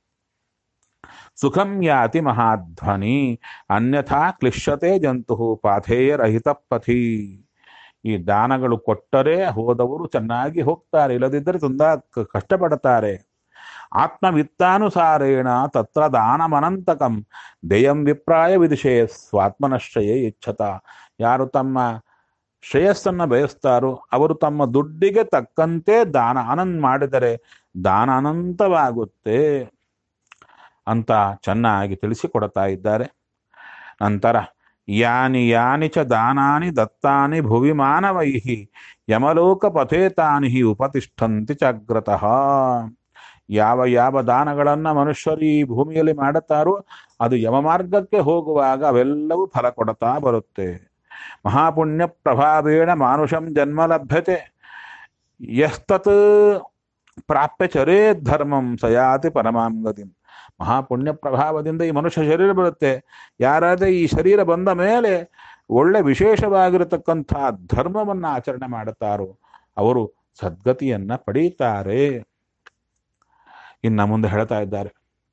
[SPEAKER 1] ಸುಖಂ ಯಾತಿ ಮಹಾಧ್ವನಿ ಅನ್ಯಥಾ ಕ್ಲಿಶ್ಯತೆ ಜಂತು ಪಾಥೇಯ ರಹಿತ ಪಥಿ ಈ ದಾನಗಳು ಕೊಟ್ಟರೆ ಹೋದವರು ಚೆನ್ನಾಗಿ ಹೋಗ್ತಾರೆ ಇಲ್ಲದಿದ್ದರೆ ತುಂಬಾ ಕ- ಕಷ್ಟಪಡ್ತಾರೆ ಆತ್ಮವಿತ್ತಾನುಸಾರೇಣ ತತ್ರ ದಾನಮನಂತಕಂ ದೇಯಂ ವಿಪ್ರಾಯ ವಿದಿಶೇ ಸ್ವಾತ್ಮನಶ್ರಯೇ ಇಚ್ಛತ ಯಾರು ತಮ್ಮ ಶ್ರೇಯಸ್ಸನ್ನು ಬಯಸ್ತಾರೋ ಅವರು ತಮ್ಮ ದುಡ್ಡಿಗೆ ತಕ್ಕಂತೆ ದಾನ ಆನಂದ್ ಮಾಡಿದರೆ ದಾನ ಅನಂತವಾಗುತ್ತೆ ಅಂತ ಚೆನ್ನಾಗಿ ತಿಳಿಸಿಕೊಡ್ತಾ ಇದ್ದಾರೆ ನಂತರ ಯಾನಿ ಯಾನಿ ಚ ದಾನಾನಿ ದತ್ತಾನಿ ಭುವಿ ಮಾನವೈ ಯಮಲೋಕ ಪಥೇತಾನಿ ಹಿ ಉಪತಿಷ್ಠಂತಿ ಜಾಗ್ರತಃ ಯಾವ ಯಾವ ದಾನಗಳನ್ನು ಮನುಷ್ಯರು ಈ ಭೂಮಿಯಲ್ಲಿ ಮಾಡುತ್ತಾರೋ ಅದು ಯಮಮಾರ್ಗಕ್ಕೆ ಹೋಗುವಾಗ ಅವೆಲ್ಲವೂ ಫಲ ಕೊಡ್ತಾ ಬರುತ್ತೆ ಮಹಾಪುಣ್ಯ ಪ್ರಭಾವೇಣ ಮಾನುಷಂ ಜನ್ಮ ಲಭ್ಯತೆ ಯಸ್ತತ್ ಪ್ರಾಪ್ಯ ಚರೇ ಧರ್ಮಂ ಸಯಾತಿ ಪರಮಾಂ ಗತಿಂ ಮಹಾಪುಣ್ಯ ಪ್ರಭಾವದಿಂದ ಈ ಮನುಷ್ಯ ಶರೀರ ಬರುತ್ತೆ ಯಾರಾದ್ರೆ ಈ ಶರೀರ ಬಂದ ಮೇಲೆ ಒಳ್ಳೆ ವಿಶೇಷವಾಗಿರತಕ್ಕಂಥ ಧರ್ಮವನ್ನ ಆಚರಣೆ ಮಾಡುತ್ತಾರೋ ಅವರು ಸದ್ಗತಿಯನ್ನ ಪಡೀತಾರೆ ಇನ್ನ ಮುಂದೆ ಹೇಳ್ತಾ ಇದ್ದಾರೆ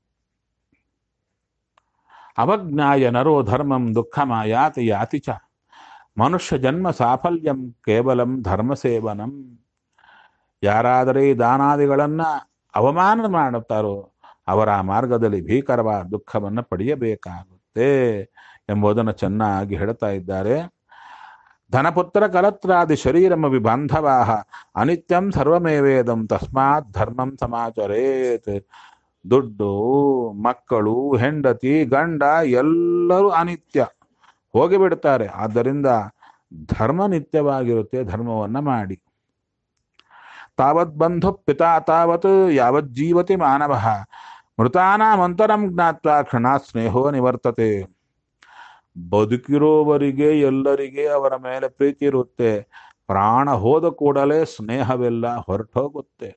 [SPEAKER 1] ಅವಜ್ಞಾಯ ನರೋ ಧರ್ಮಂ ದುಃಖಮಾಯಾತಿ ಯಾತಿ ಚ ಮನುಷ್ಯ ಜನ್ಮ ಸಾಫಲ್ಯಂ ಕೇವಲಂ ಧರ್ಮ ಸೇವನಂ ಯಾರಾದರೆ ಈ ದಾನಾದಿಗಳನ್ನ ಅವಮಾನ ಮಾಡುತ್ತಾರೋ ಅವರ ಆ ಮಾರ್ಗದಲ್ಲಿ ಭೀಕರವಾದ ದುಃಖವನ್ನು ಪಡೆಯಬೇಕಾಗುತ್ತೆ ಎಂಬುದನ್ನು ಚೆನ್ನಾಗಿ ಹೇಳ್ತಾ ಇದ್ದಾರೆ ಧನಪುತ್ರ ಕಲತ್ರಾದಿ ಶರೀರಮಿ ಬಾಂಧವಾ ಅನಿತ್ಯಂ ಸರ್ವಮೇವೇದಂ ತಸ್ಮಾತ್ ಧರ್ಮಂ ಸಮಾಚರೇತ್ ದುಡ್ಡು ಮಕ್ಕಳು ಹೆಂಡತಿ ಗಂಡ ಎಲ್ಲರೂ ಅನಿತ್ಯ ಹೋಗಿಬಿಡ್ತಾರೆ ಆದ್ದರಿಂದ ಧರ್ಮ ನಿತ್ಯವಾಗಿರುತ್ತೆ ಧರ್ಮವನ್ನ ಮಾಡಿ ತಾವತ್ ಬಂಧು ಪಿತಾ ತಾವತ್ ಯಾವಜ್ಜೀವತಿ ಮಾನವ ಮೃತಾನಾಮಂತರಂ ಜ್ಞಾತ್ವ ಕ್ಷಣ ಸ್ನೇಹೋ ನಿವರ್ತತೆ ಬದುಕಿರೋವರಿಗೆ ಎಲ್ಲರಿಗೆ ಅವರ ಮೇಲೆ ಪ್ರೀತಿ ಇರುತ್ತೆ ಪ್ರಾಣ ಹೋದ ಕೂಡಲೇ ಸ್ನೇಹವೆಲ್ಲ ಹೊರಟೋಗುತ್ತೆ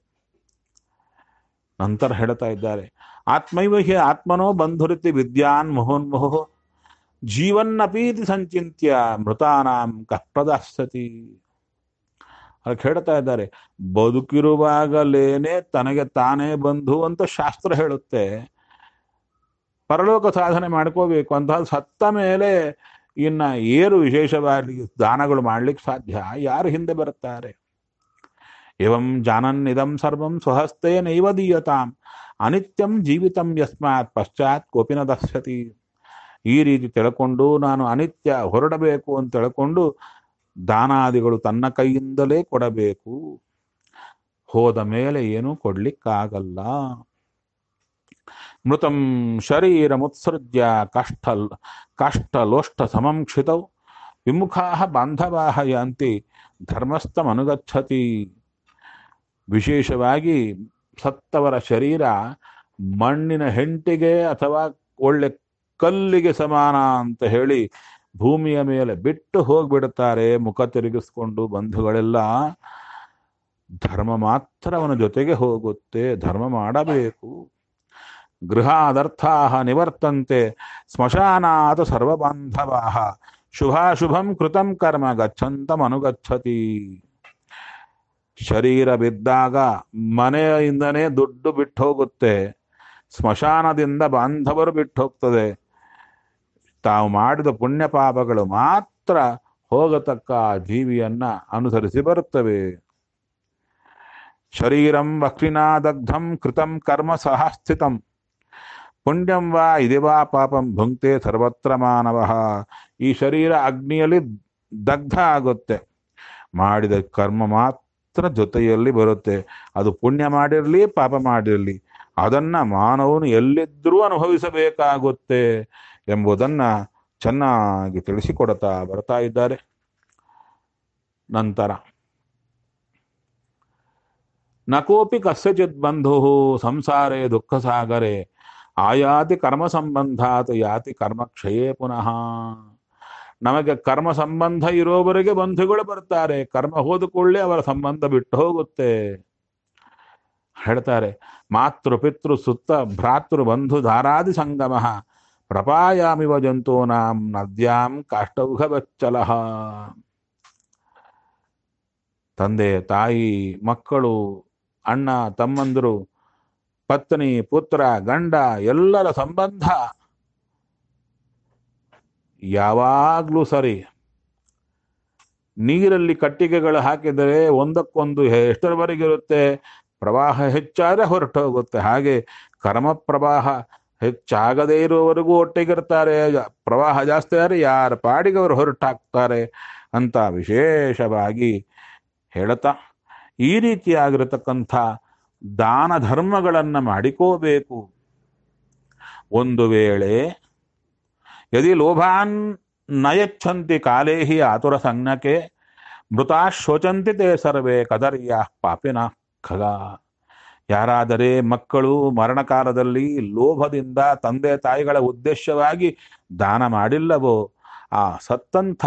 [SPEAKER 1] ನಂತರ ಹೇಳ್ತಾ ಇದ್ದಾರೆ ಆತ್ಮೈವ ಹಿ ಆತ್ಮನೋ ಬಂಧುರಿತಿ ವಿದ್ಯಾನ್ ಮುಹುನ್ಮುಹು ಜೀವನ್ನಪೀತಿ ಸಂಚಿತ್ಯ ಮೃತಾನಾಂ ಕಃ ಪ್ರದಾಸ್ಯತಿ ಅದಕ್ಕೆ ಹೇಳ್ತಾ ಇದ್ದಾರೆ ಬದುಕಿರುವಾಗಲೇನೆ ತನಗೆ ತಾನೇ ಬಂಧು ಅಂತ ಶಾಸ್ತ್ರ ಹೇಳುತ್ತೆ ಪರಲೋಕ ಸಾಧನೆ ಮಾಡ್ಕೋಬೇಕು ಅಂತ ಸತ್ತ ಮೇಲೆ ಇನ್ನ ಏನು ವಿಶೇಷವಾಗಿ ದಾನಗಳು ಮಾಡ್ಲಿಕ್ಕೆ ಸಾಧ್ಯ ಯಾರು ಹಿಂದೆ ಬರುತ್ತಾರೆ ಇವಂ ಜಾನನ್ ಇದಂ ಸರ್ವಂ ಸ್ವಹಸ್ತೆ ನೈವ ದೀಯತಾಂ ಅನಿತ್ಯಂ ಜೀವಿತಂ ಯಸ್ಮಾತ್ ಪಶ್ಚಾತ್ ಕೋಪಿನ ದಸ್ಯತಿ ಈ ರೀತಿ ತಿಳ್ಕೊಂಡು ನಾನು ಅನಿತ್ಯ ಹೊರಡಬೇಕು ಅಂತ ತಿಳ್ಕೊಂಡು ದಾನಾದಿಗಳು ತನ್ನ ಕೈಯಿಂದಲೇ ಕೊಡಬೇಕು ಹೋದ ಮೇಲೆ ಏನೂ ಕೊಡ್ಲಿಕ್ಕಾಗಲ್ಲ ಮೃತಂ ಶರೀರ ಮುತ್ಸೃಜ್ಯ ಕಾಷ್ಠಲ್ ಕಾಷ್ಠಲೋಷ್ಠ ಸಮಂಕ್ಷಿತೌ ವಿಮುಖಾ ಬಾಂಧವಾ ಯಾಂತಿ ಧರ್ಮಸ್ಥಮನುಗಚ್ಚತಿ ವಿಶೇಷವಾಗಿ ಸತ್ತವರ ಶರೀರ ಮಣ್ಣಿನ ಹೆಂಟಿಗೆ ಅಥವಾ ಒಳ್ಳೆ ಕಲ್ಲಿಗೆ ಸಮಾನ ಅಂತ ಹೇಳಿ ಭೂಮಿಯ ಮೇಲೆ ಬಿಟ್ಟು ಹೋಗ್ಬಿಡುತ್ತಾರೆ ಮುಖ ತಿರುಗಿಸ್ಕೊಂಡು ಬಂಧುಗಳೆಲ್ಲ ಧರ್ಮ ಮಾತ್ರ ಅವನ ಜೊತೆಗೆ ಹೋಗುತ್ತೆ ಧರ್ಮ ಮಾಡಬೇಕು ಗೃಹಾದರ್ಥಾ ನಿವರ್ತಂತೆ ಸ್ಮಶಾನಾತ್ ಸರ್ವಬಾಂಧವಾ ಶುಭಾಶುಭಂ ಕೃತಂ ಕರ್ಮ ಗಚ್ಚಂತಮನುಗಚ್ಚತಿ ಶರೀರ ಬಿದ್ದಾಗ ಮನೆಯಿಂದನೇ ದುಡ್ಡು ಬಿಟ್ಟು ಹೋಗುತ್ತೆ ಸ್ಮಶಾನದಿಂದ ಬಾಂಧವರು ಬಿಟ್ಟು ಹೋಗ್ತದೆ ತಾವು ಮಾಡಿದ ಪುಣ್ಯ ಪಾಪಗಳು ಮಾತ್ರ ಹೋಗತಕ್ಕ ಆ ಜೀವಿಯನ್ನ ಅನುಸರಿಸಿ ಬರುತ್ತವೆ ಶರೀರಂ ವಕ್ರಿನಾ ದಗ್ಧಂ ಕೃತಂ ಕರ್ಮ ಸಹ ಸ್ಥಿತಂ ಪುಣ್ಯಂ ವಾ ಇದೆ ವಾ ಪಾಪಂ ಭುಂಕ್ತೆ ಸರ್ವತ್ರ ಮಾನವ ಈ ಶರೀರ ಅಗ್ನಿಯಲ್ಲಿ ದಗ್ಧ ಆಗುತ್ತೆ ಮಾಡಿದ ಕರ್ಮ ಮಾತ್ರ ಜೊತೆಯಲ್ಲಿ ಬರುತ್ತೆ ಅದು ಪುಣ್ಯ ಮಾಡಿರಲಿ ಪಾಪ ಮಾಡಿರಲಿ ಅದನ್ನ ಮಾನವನು ಎಲ್ಲಿದ್ರೂ ಅನುಭವಿಸಬೇಕಾಗುತ್ತೆ ಎಂಬುದನ್ನ ಚೆನ್ನಾಗಿ ತಿಳಿಸಿಕೊಡುತ್ತಾ ಬರ್ತಾ ಇದ್ದಾರೆ ನಂತರ ನಕೋಪಿ ಕಸ್ಯಚಿತ್ ಬಂಧು ಸಂಸಾರೇ ದುಃಖ ಸಾಗರೆ ಆಯಾತಿ ಕರ್ಮ ಸಂಬಂಧಾತ್ ಯಾತಿ ಕರ್ಮ ಕ್ಷಯೇ ಪುನಃ ನಮಗೆ ಕರ್ಮ ಸಂಬಂಧ ಇರೋವರೆಗೆ ಬಂಧುಗಳು ಬರ್ತಾರೆ ಕರ್ಮ ಹೋದ ಕೂಡಲೇ ಅವರ ಸಂಬಂಧ ಬಿಟ್ಟು ಹೋಗುತ್ತೆ ಹೇಳ್ತಾರೆ ಮಾತೃ ಪಿತೃ ಸುತ್ತ ಭ್ರಾತೃ ಬಂಧು ಧಾರಾದಿ ಸಂಗಮ ಪ್ರಪಾಯಾಮಿವ ಜಂತೂನಾಂ ನದ್ಯಾಂ ಕಾಷ್ಟೌಘವಚ್ಚಲ ತಂದೆ ತಾಯಿ ಮಕ್ಕಳು ಅಣ್ಣ ತಮ್ಮಂದರು ಪತ್ನಿ ಪುತ್ರ ಗಂಡ ಎಲ್ಲರ ಸಂಬಂಧ ಯಾವಾಗಲೂ ಸರಿ ನೀರಲ್ಲಿ ಕಟ್ಟಿಗೆಗಳು ಹಾಕಿದರೆ ಒಂದಕ್ಕೊಂದು ಎಷ್ಟರವರೆಗೆ ಇರುತ್ತೆ ಪ್ರವಾಹ ಹೆಚ್ಚಾದರೆ ಹೊರಟು ಹೋಗುತ್ತೆ ಹಾಗೆ ಕರ್ಮ ಪ್ರವಾಹ ಹೆಚ್ಚಾಗದೇ ಇರುವವರೆಗೂ ಒಟ್ಟಿಗಿರ್ತಾರೆ ಪ್ರವಾಹ ಜಾಸ್ತಿ ಆದರೆ ಯಾರ ಪಾಡಿಗೆ ಅವರು ಹೊರಟಾಗ್ತಾರೆ ಅಂತ ವಿಶೇಷವಾಗಿ ಹೇಳುತ್ತಾ ಈ ರೀತಿಯಾಗಿರತಕ್ಕಂಥ ದಾನ ಧರ್ಮಗಳನ್ನು ಮಾಡಿಕೋಬೇಕು ಒಂದು ವೇಳೆ ಯದಿ ಲೋಭಾನ್ ನಯಚ್ಛಂತಿ ಕಾಲೇ ಹಿ ಆತುರ ಸಂಜ್ಞಕೆ ಮೃತಾ ಶೋಚಂತಿ ತೇ ಸರ್ವೇ ಕದರ್ಯ ಪಾಪಿನ ಖಗ ಯಾರಾದರೆ ಮಕ್ಕಳು ಮರಣಕಾಲದಲ್ಲಿ ಲೋಭದಿಂದ ತಂದೆ ತಾಯಿಗಳ ಉದ್ದೇಶವಾಗಿ ದಾನ ಮಾಡಿಲ್ಲವೋ ಆ ಸತ್ತಂಥ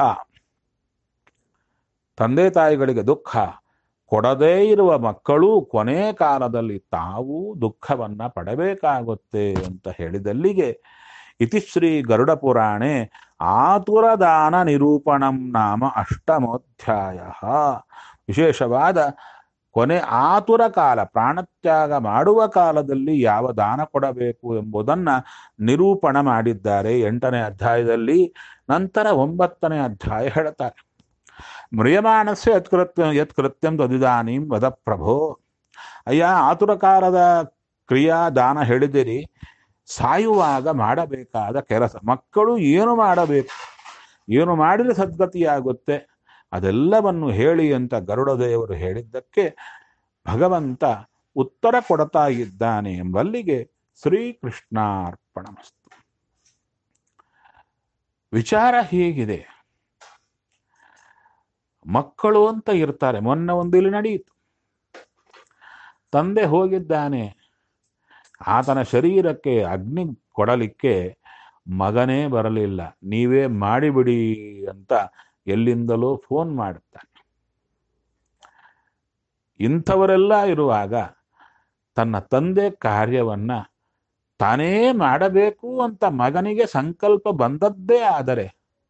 [SPEAKER 1] ತಂದೆ ತಾಯಿಗಳಿಗೆ ದುಃಖ ಕೊಡದೇ ಇರುವ ಮಕ್ಕಳು ಕೊನೆ ಕಾಲದಲ್ಲಿ ತಾವು ದುಃಖವನ್ನ ಪಡಬೇಕಾಗುತ್ತೆ ಅಂತ ಹೇಳಿದಲ್ಲಿಗೆ ಇತಿಶ್ರೀ ಗರುಡ ಪುರಾಣೆ ಆತುರದಾನ ನಿರೂಪಣಂ ನಾಮ ಅಷ್ಟಮೋಧ್ಯಾಯ ವಿಶೇಷವಾದ ಕೊನೆ ಆತುರ ಕಾಲ ಪ್ರಾಣತ್ಯಾಗ ಮಾಡುವ ಕಾಲದಲ್ಲಿ ಯಾವ ದಾನ ಕೊಡಬೇಕು ಎಂಬುದನ್ನ ನಿರೂಪಣ ಮಾಡಿದ್ದಾರೆ ಎಂಟನೇ ಅಧ್ಯಾಯದಲ್ಲಿ ನಂತರ ಒಂಬತ್ತನೇ ಅಧ್ಯಾಯ ಹೇಳ್ತಾರೆ ಮ್ರಿಯಮಾಣಸ್ಯ ಯತ್ಕೃತ್ಯ ಯತ್ಕೃತ್ಯಂ ತದಿದಾನೀಂ ವದ ಪ್ರಭೋ ಅಯ್ಯ ಆತುರಕಾರದ ಕ್ರಿಯಾ ದಾನ ಹೇಳಿದಿರಿ ಸಾಯುವಾಗ ಮಾಡಬೇಕಾದ ಕೆಲಸ ಮಕ್ಕಳು ಏನು ಮಾಡಬೇಕು ಏನು ಮಾಡಿದರೆ ಸದ್ಗತಿಯಾಗುತ್ತೆ ಅದೆಲ್ಲವನ್ನು ಹೇಳಿ ಅಂತ ಗರುಡ ದೇವರು ಹೇಳಿದ್ದಕ್ಕೆ ಭಗವಂತ ಉತ್ತರ ಕೊಡ್ತಾ ಇದ್ದಾನೆ ಎಂಬಲ್ಲಿಗೆ ಶ್ರೀಕೃಷ್ಣಾರ್ಪಣಮಸ್ತು ವಿಚಾರ ಹೀಗಿದೆ ಮಕ್ಕಳು ಅಂತ ಇರ್ತಾರೆ ಮೊನ್ನೆ ಒಂದು ಇಲ್ಲಿ ನಡೆಯಿತು ತಂದೆ ಹೋಗಿದ್ದಾನೆ ಆತನ ಶರೀರಕ್ಕೆ ಅಗ್ನಿ ಕೊಡಲಿಕ್ಕೆ ಮಗನೇ ಬರಲಿಲ್ಲ ನೀವೇ ಮಾಡಿಬಿಡಿ ಅಂತ ಎಲ್ಲಿಂದಲೋ ಫೋನ್ ಮಾಡುತ್ತಾನೆ ಇಂಥವರೆಲ್ಲ ಇರುವಾಗ ತನ್ನ ತಂದೆ ಕಾರ್ಯವನ್ನ ತಾನೇ ಮಾಡಬೇಕು ಅಂತ ಮಗನಿಗೆ ಸಂಕಲ್ಪ ಬಂದದ್ದೇ ಆದರೆ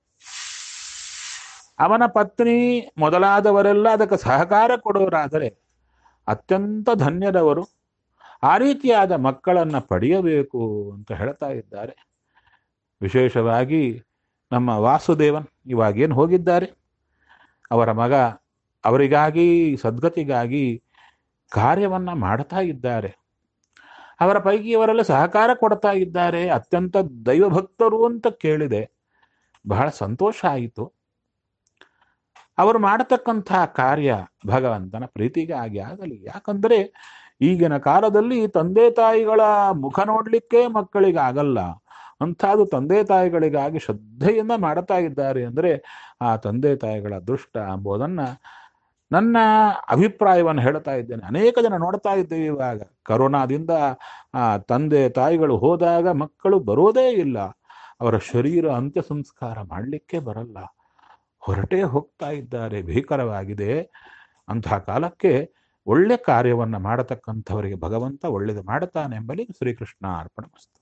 [SPEAKER 1] ಅವನ ಪತ್ನಿ ಮೊದಲಾದವರೆಲ್ಲ ಅದಕ್ಕೆ ಸಹಕಾರ ಕೊಡೋರಾದರೆ ಅತ್ಯಂತ ಧನ್ಯದವರು ಆ ರೀತಿಯಾದ ಮಕ್ಕಳನ್ನ ಪಡೆಯಬೇಕು ಅಂತ ಹೇಳ್ತಾ ಇದ್ದಾರೆ ವಿಶೇಷವಾಗಿ ನಮ್ಮ ವಾಸುದೇವನ್ ಇವಾಗೇನು ಹೋಗಿದ್ದಾರೆ ಅವರ ಮಗ ಅವರಿಗಾಗಿ ಸದ್ಗತಿಗಾಗಿ ಕಾರ್ಯವನ್ನ ಮಾಡ್ತಾ ಇದ್ದಾರೆ ಅವರ ಪೈಕಿ ಅವರೆಲ್ಲ ಸಹಕಾರ ಕೊಡ್ತಾ ಇದ್ದಾರೆ ಅತ್ಯಂತ ದೈವಭಕ್ತರು ಅಂತ ಕೇಳಿದೆ ಬಹಳ ಸಂತೋಷ ಆಯಿತು ಅವರು ಮಾಡತಕ್ಕಂಥ ಕಾರ್ಯ ಭಗವಂತನ ಪ್ರೀತಿಗಾಗಿ ಆಗಲಿ ಯಾಕಂದ್ರೆ ಈಗಿನ ಕಾಲದಲ್ಲಿ ತಂದೆ ತಾಯಿಗಳ ಮುಖ ನೋಡ್ಲಿಕ್ಕೆ ಮಕ್ಕಳಿಗೆ ಆಗಲ್ಲ ಅಂಥದ್ದು ತಂದೆ ತಾಯಿಗಳಿಗಾಗಿ ಶ್ರದ್ಧೆಯಿಂದ ಮಾಡ್ತಾ ಇದ್ದಾರೆ ಅಂದರೆ ಆ ತಂದೆ ತಾಯಿಗಳ ಅದೃಷ್ಟ ಎಂಬುದನ್ನ ನನ್ನ ಅಭಿಪ್ರಾಯವನ್ನು ಹೇಳ್ತಾ ಇದ್ದೇನೆ ಅನೇಕ ಜನ ನೋಡ್ತಾ ಇದ್ದೇವೆ ಇವಾಗ ಕರೋನಾದಿಂದ ಆ ತಂದೆ ತಾಯಿಗಳು ಹೋದಾಗ ಮಕ್ಕಳು ಬರೋದೇ ಇಲ್ಲ ಅವರ ಶರೀರ ಅಂತ್ಯ ಸಂಸ್ಕಾರ ಮಾಡಲಿಕ್ಕೆ ಬರಲ್ಲ ಹೊರಟೇ ಹೋಗ್ತಾ ಇದ್ದಾರೆ ಭೀಕರವಾಗಿದೆ ಅಂತಹ ಕಾಲಕ್ಕೆ ಒಳ್ಳೆ ಕಾರ್ಯವನ್ನು ಮಾಡತಕ್ಕಂಥವರಿಗೆ ಭಗವಂತ ಒಳ್ಳೆಯದು ಮಾಡುತ್ತಾನೆ ಎಂಬಲ್ಲಿ ಶ್ರೀಕೃಷ್ಣ ಅರ್ಪಣ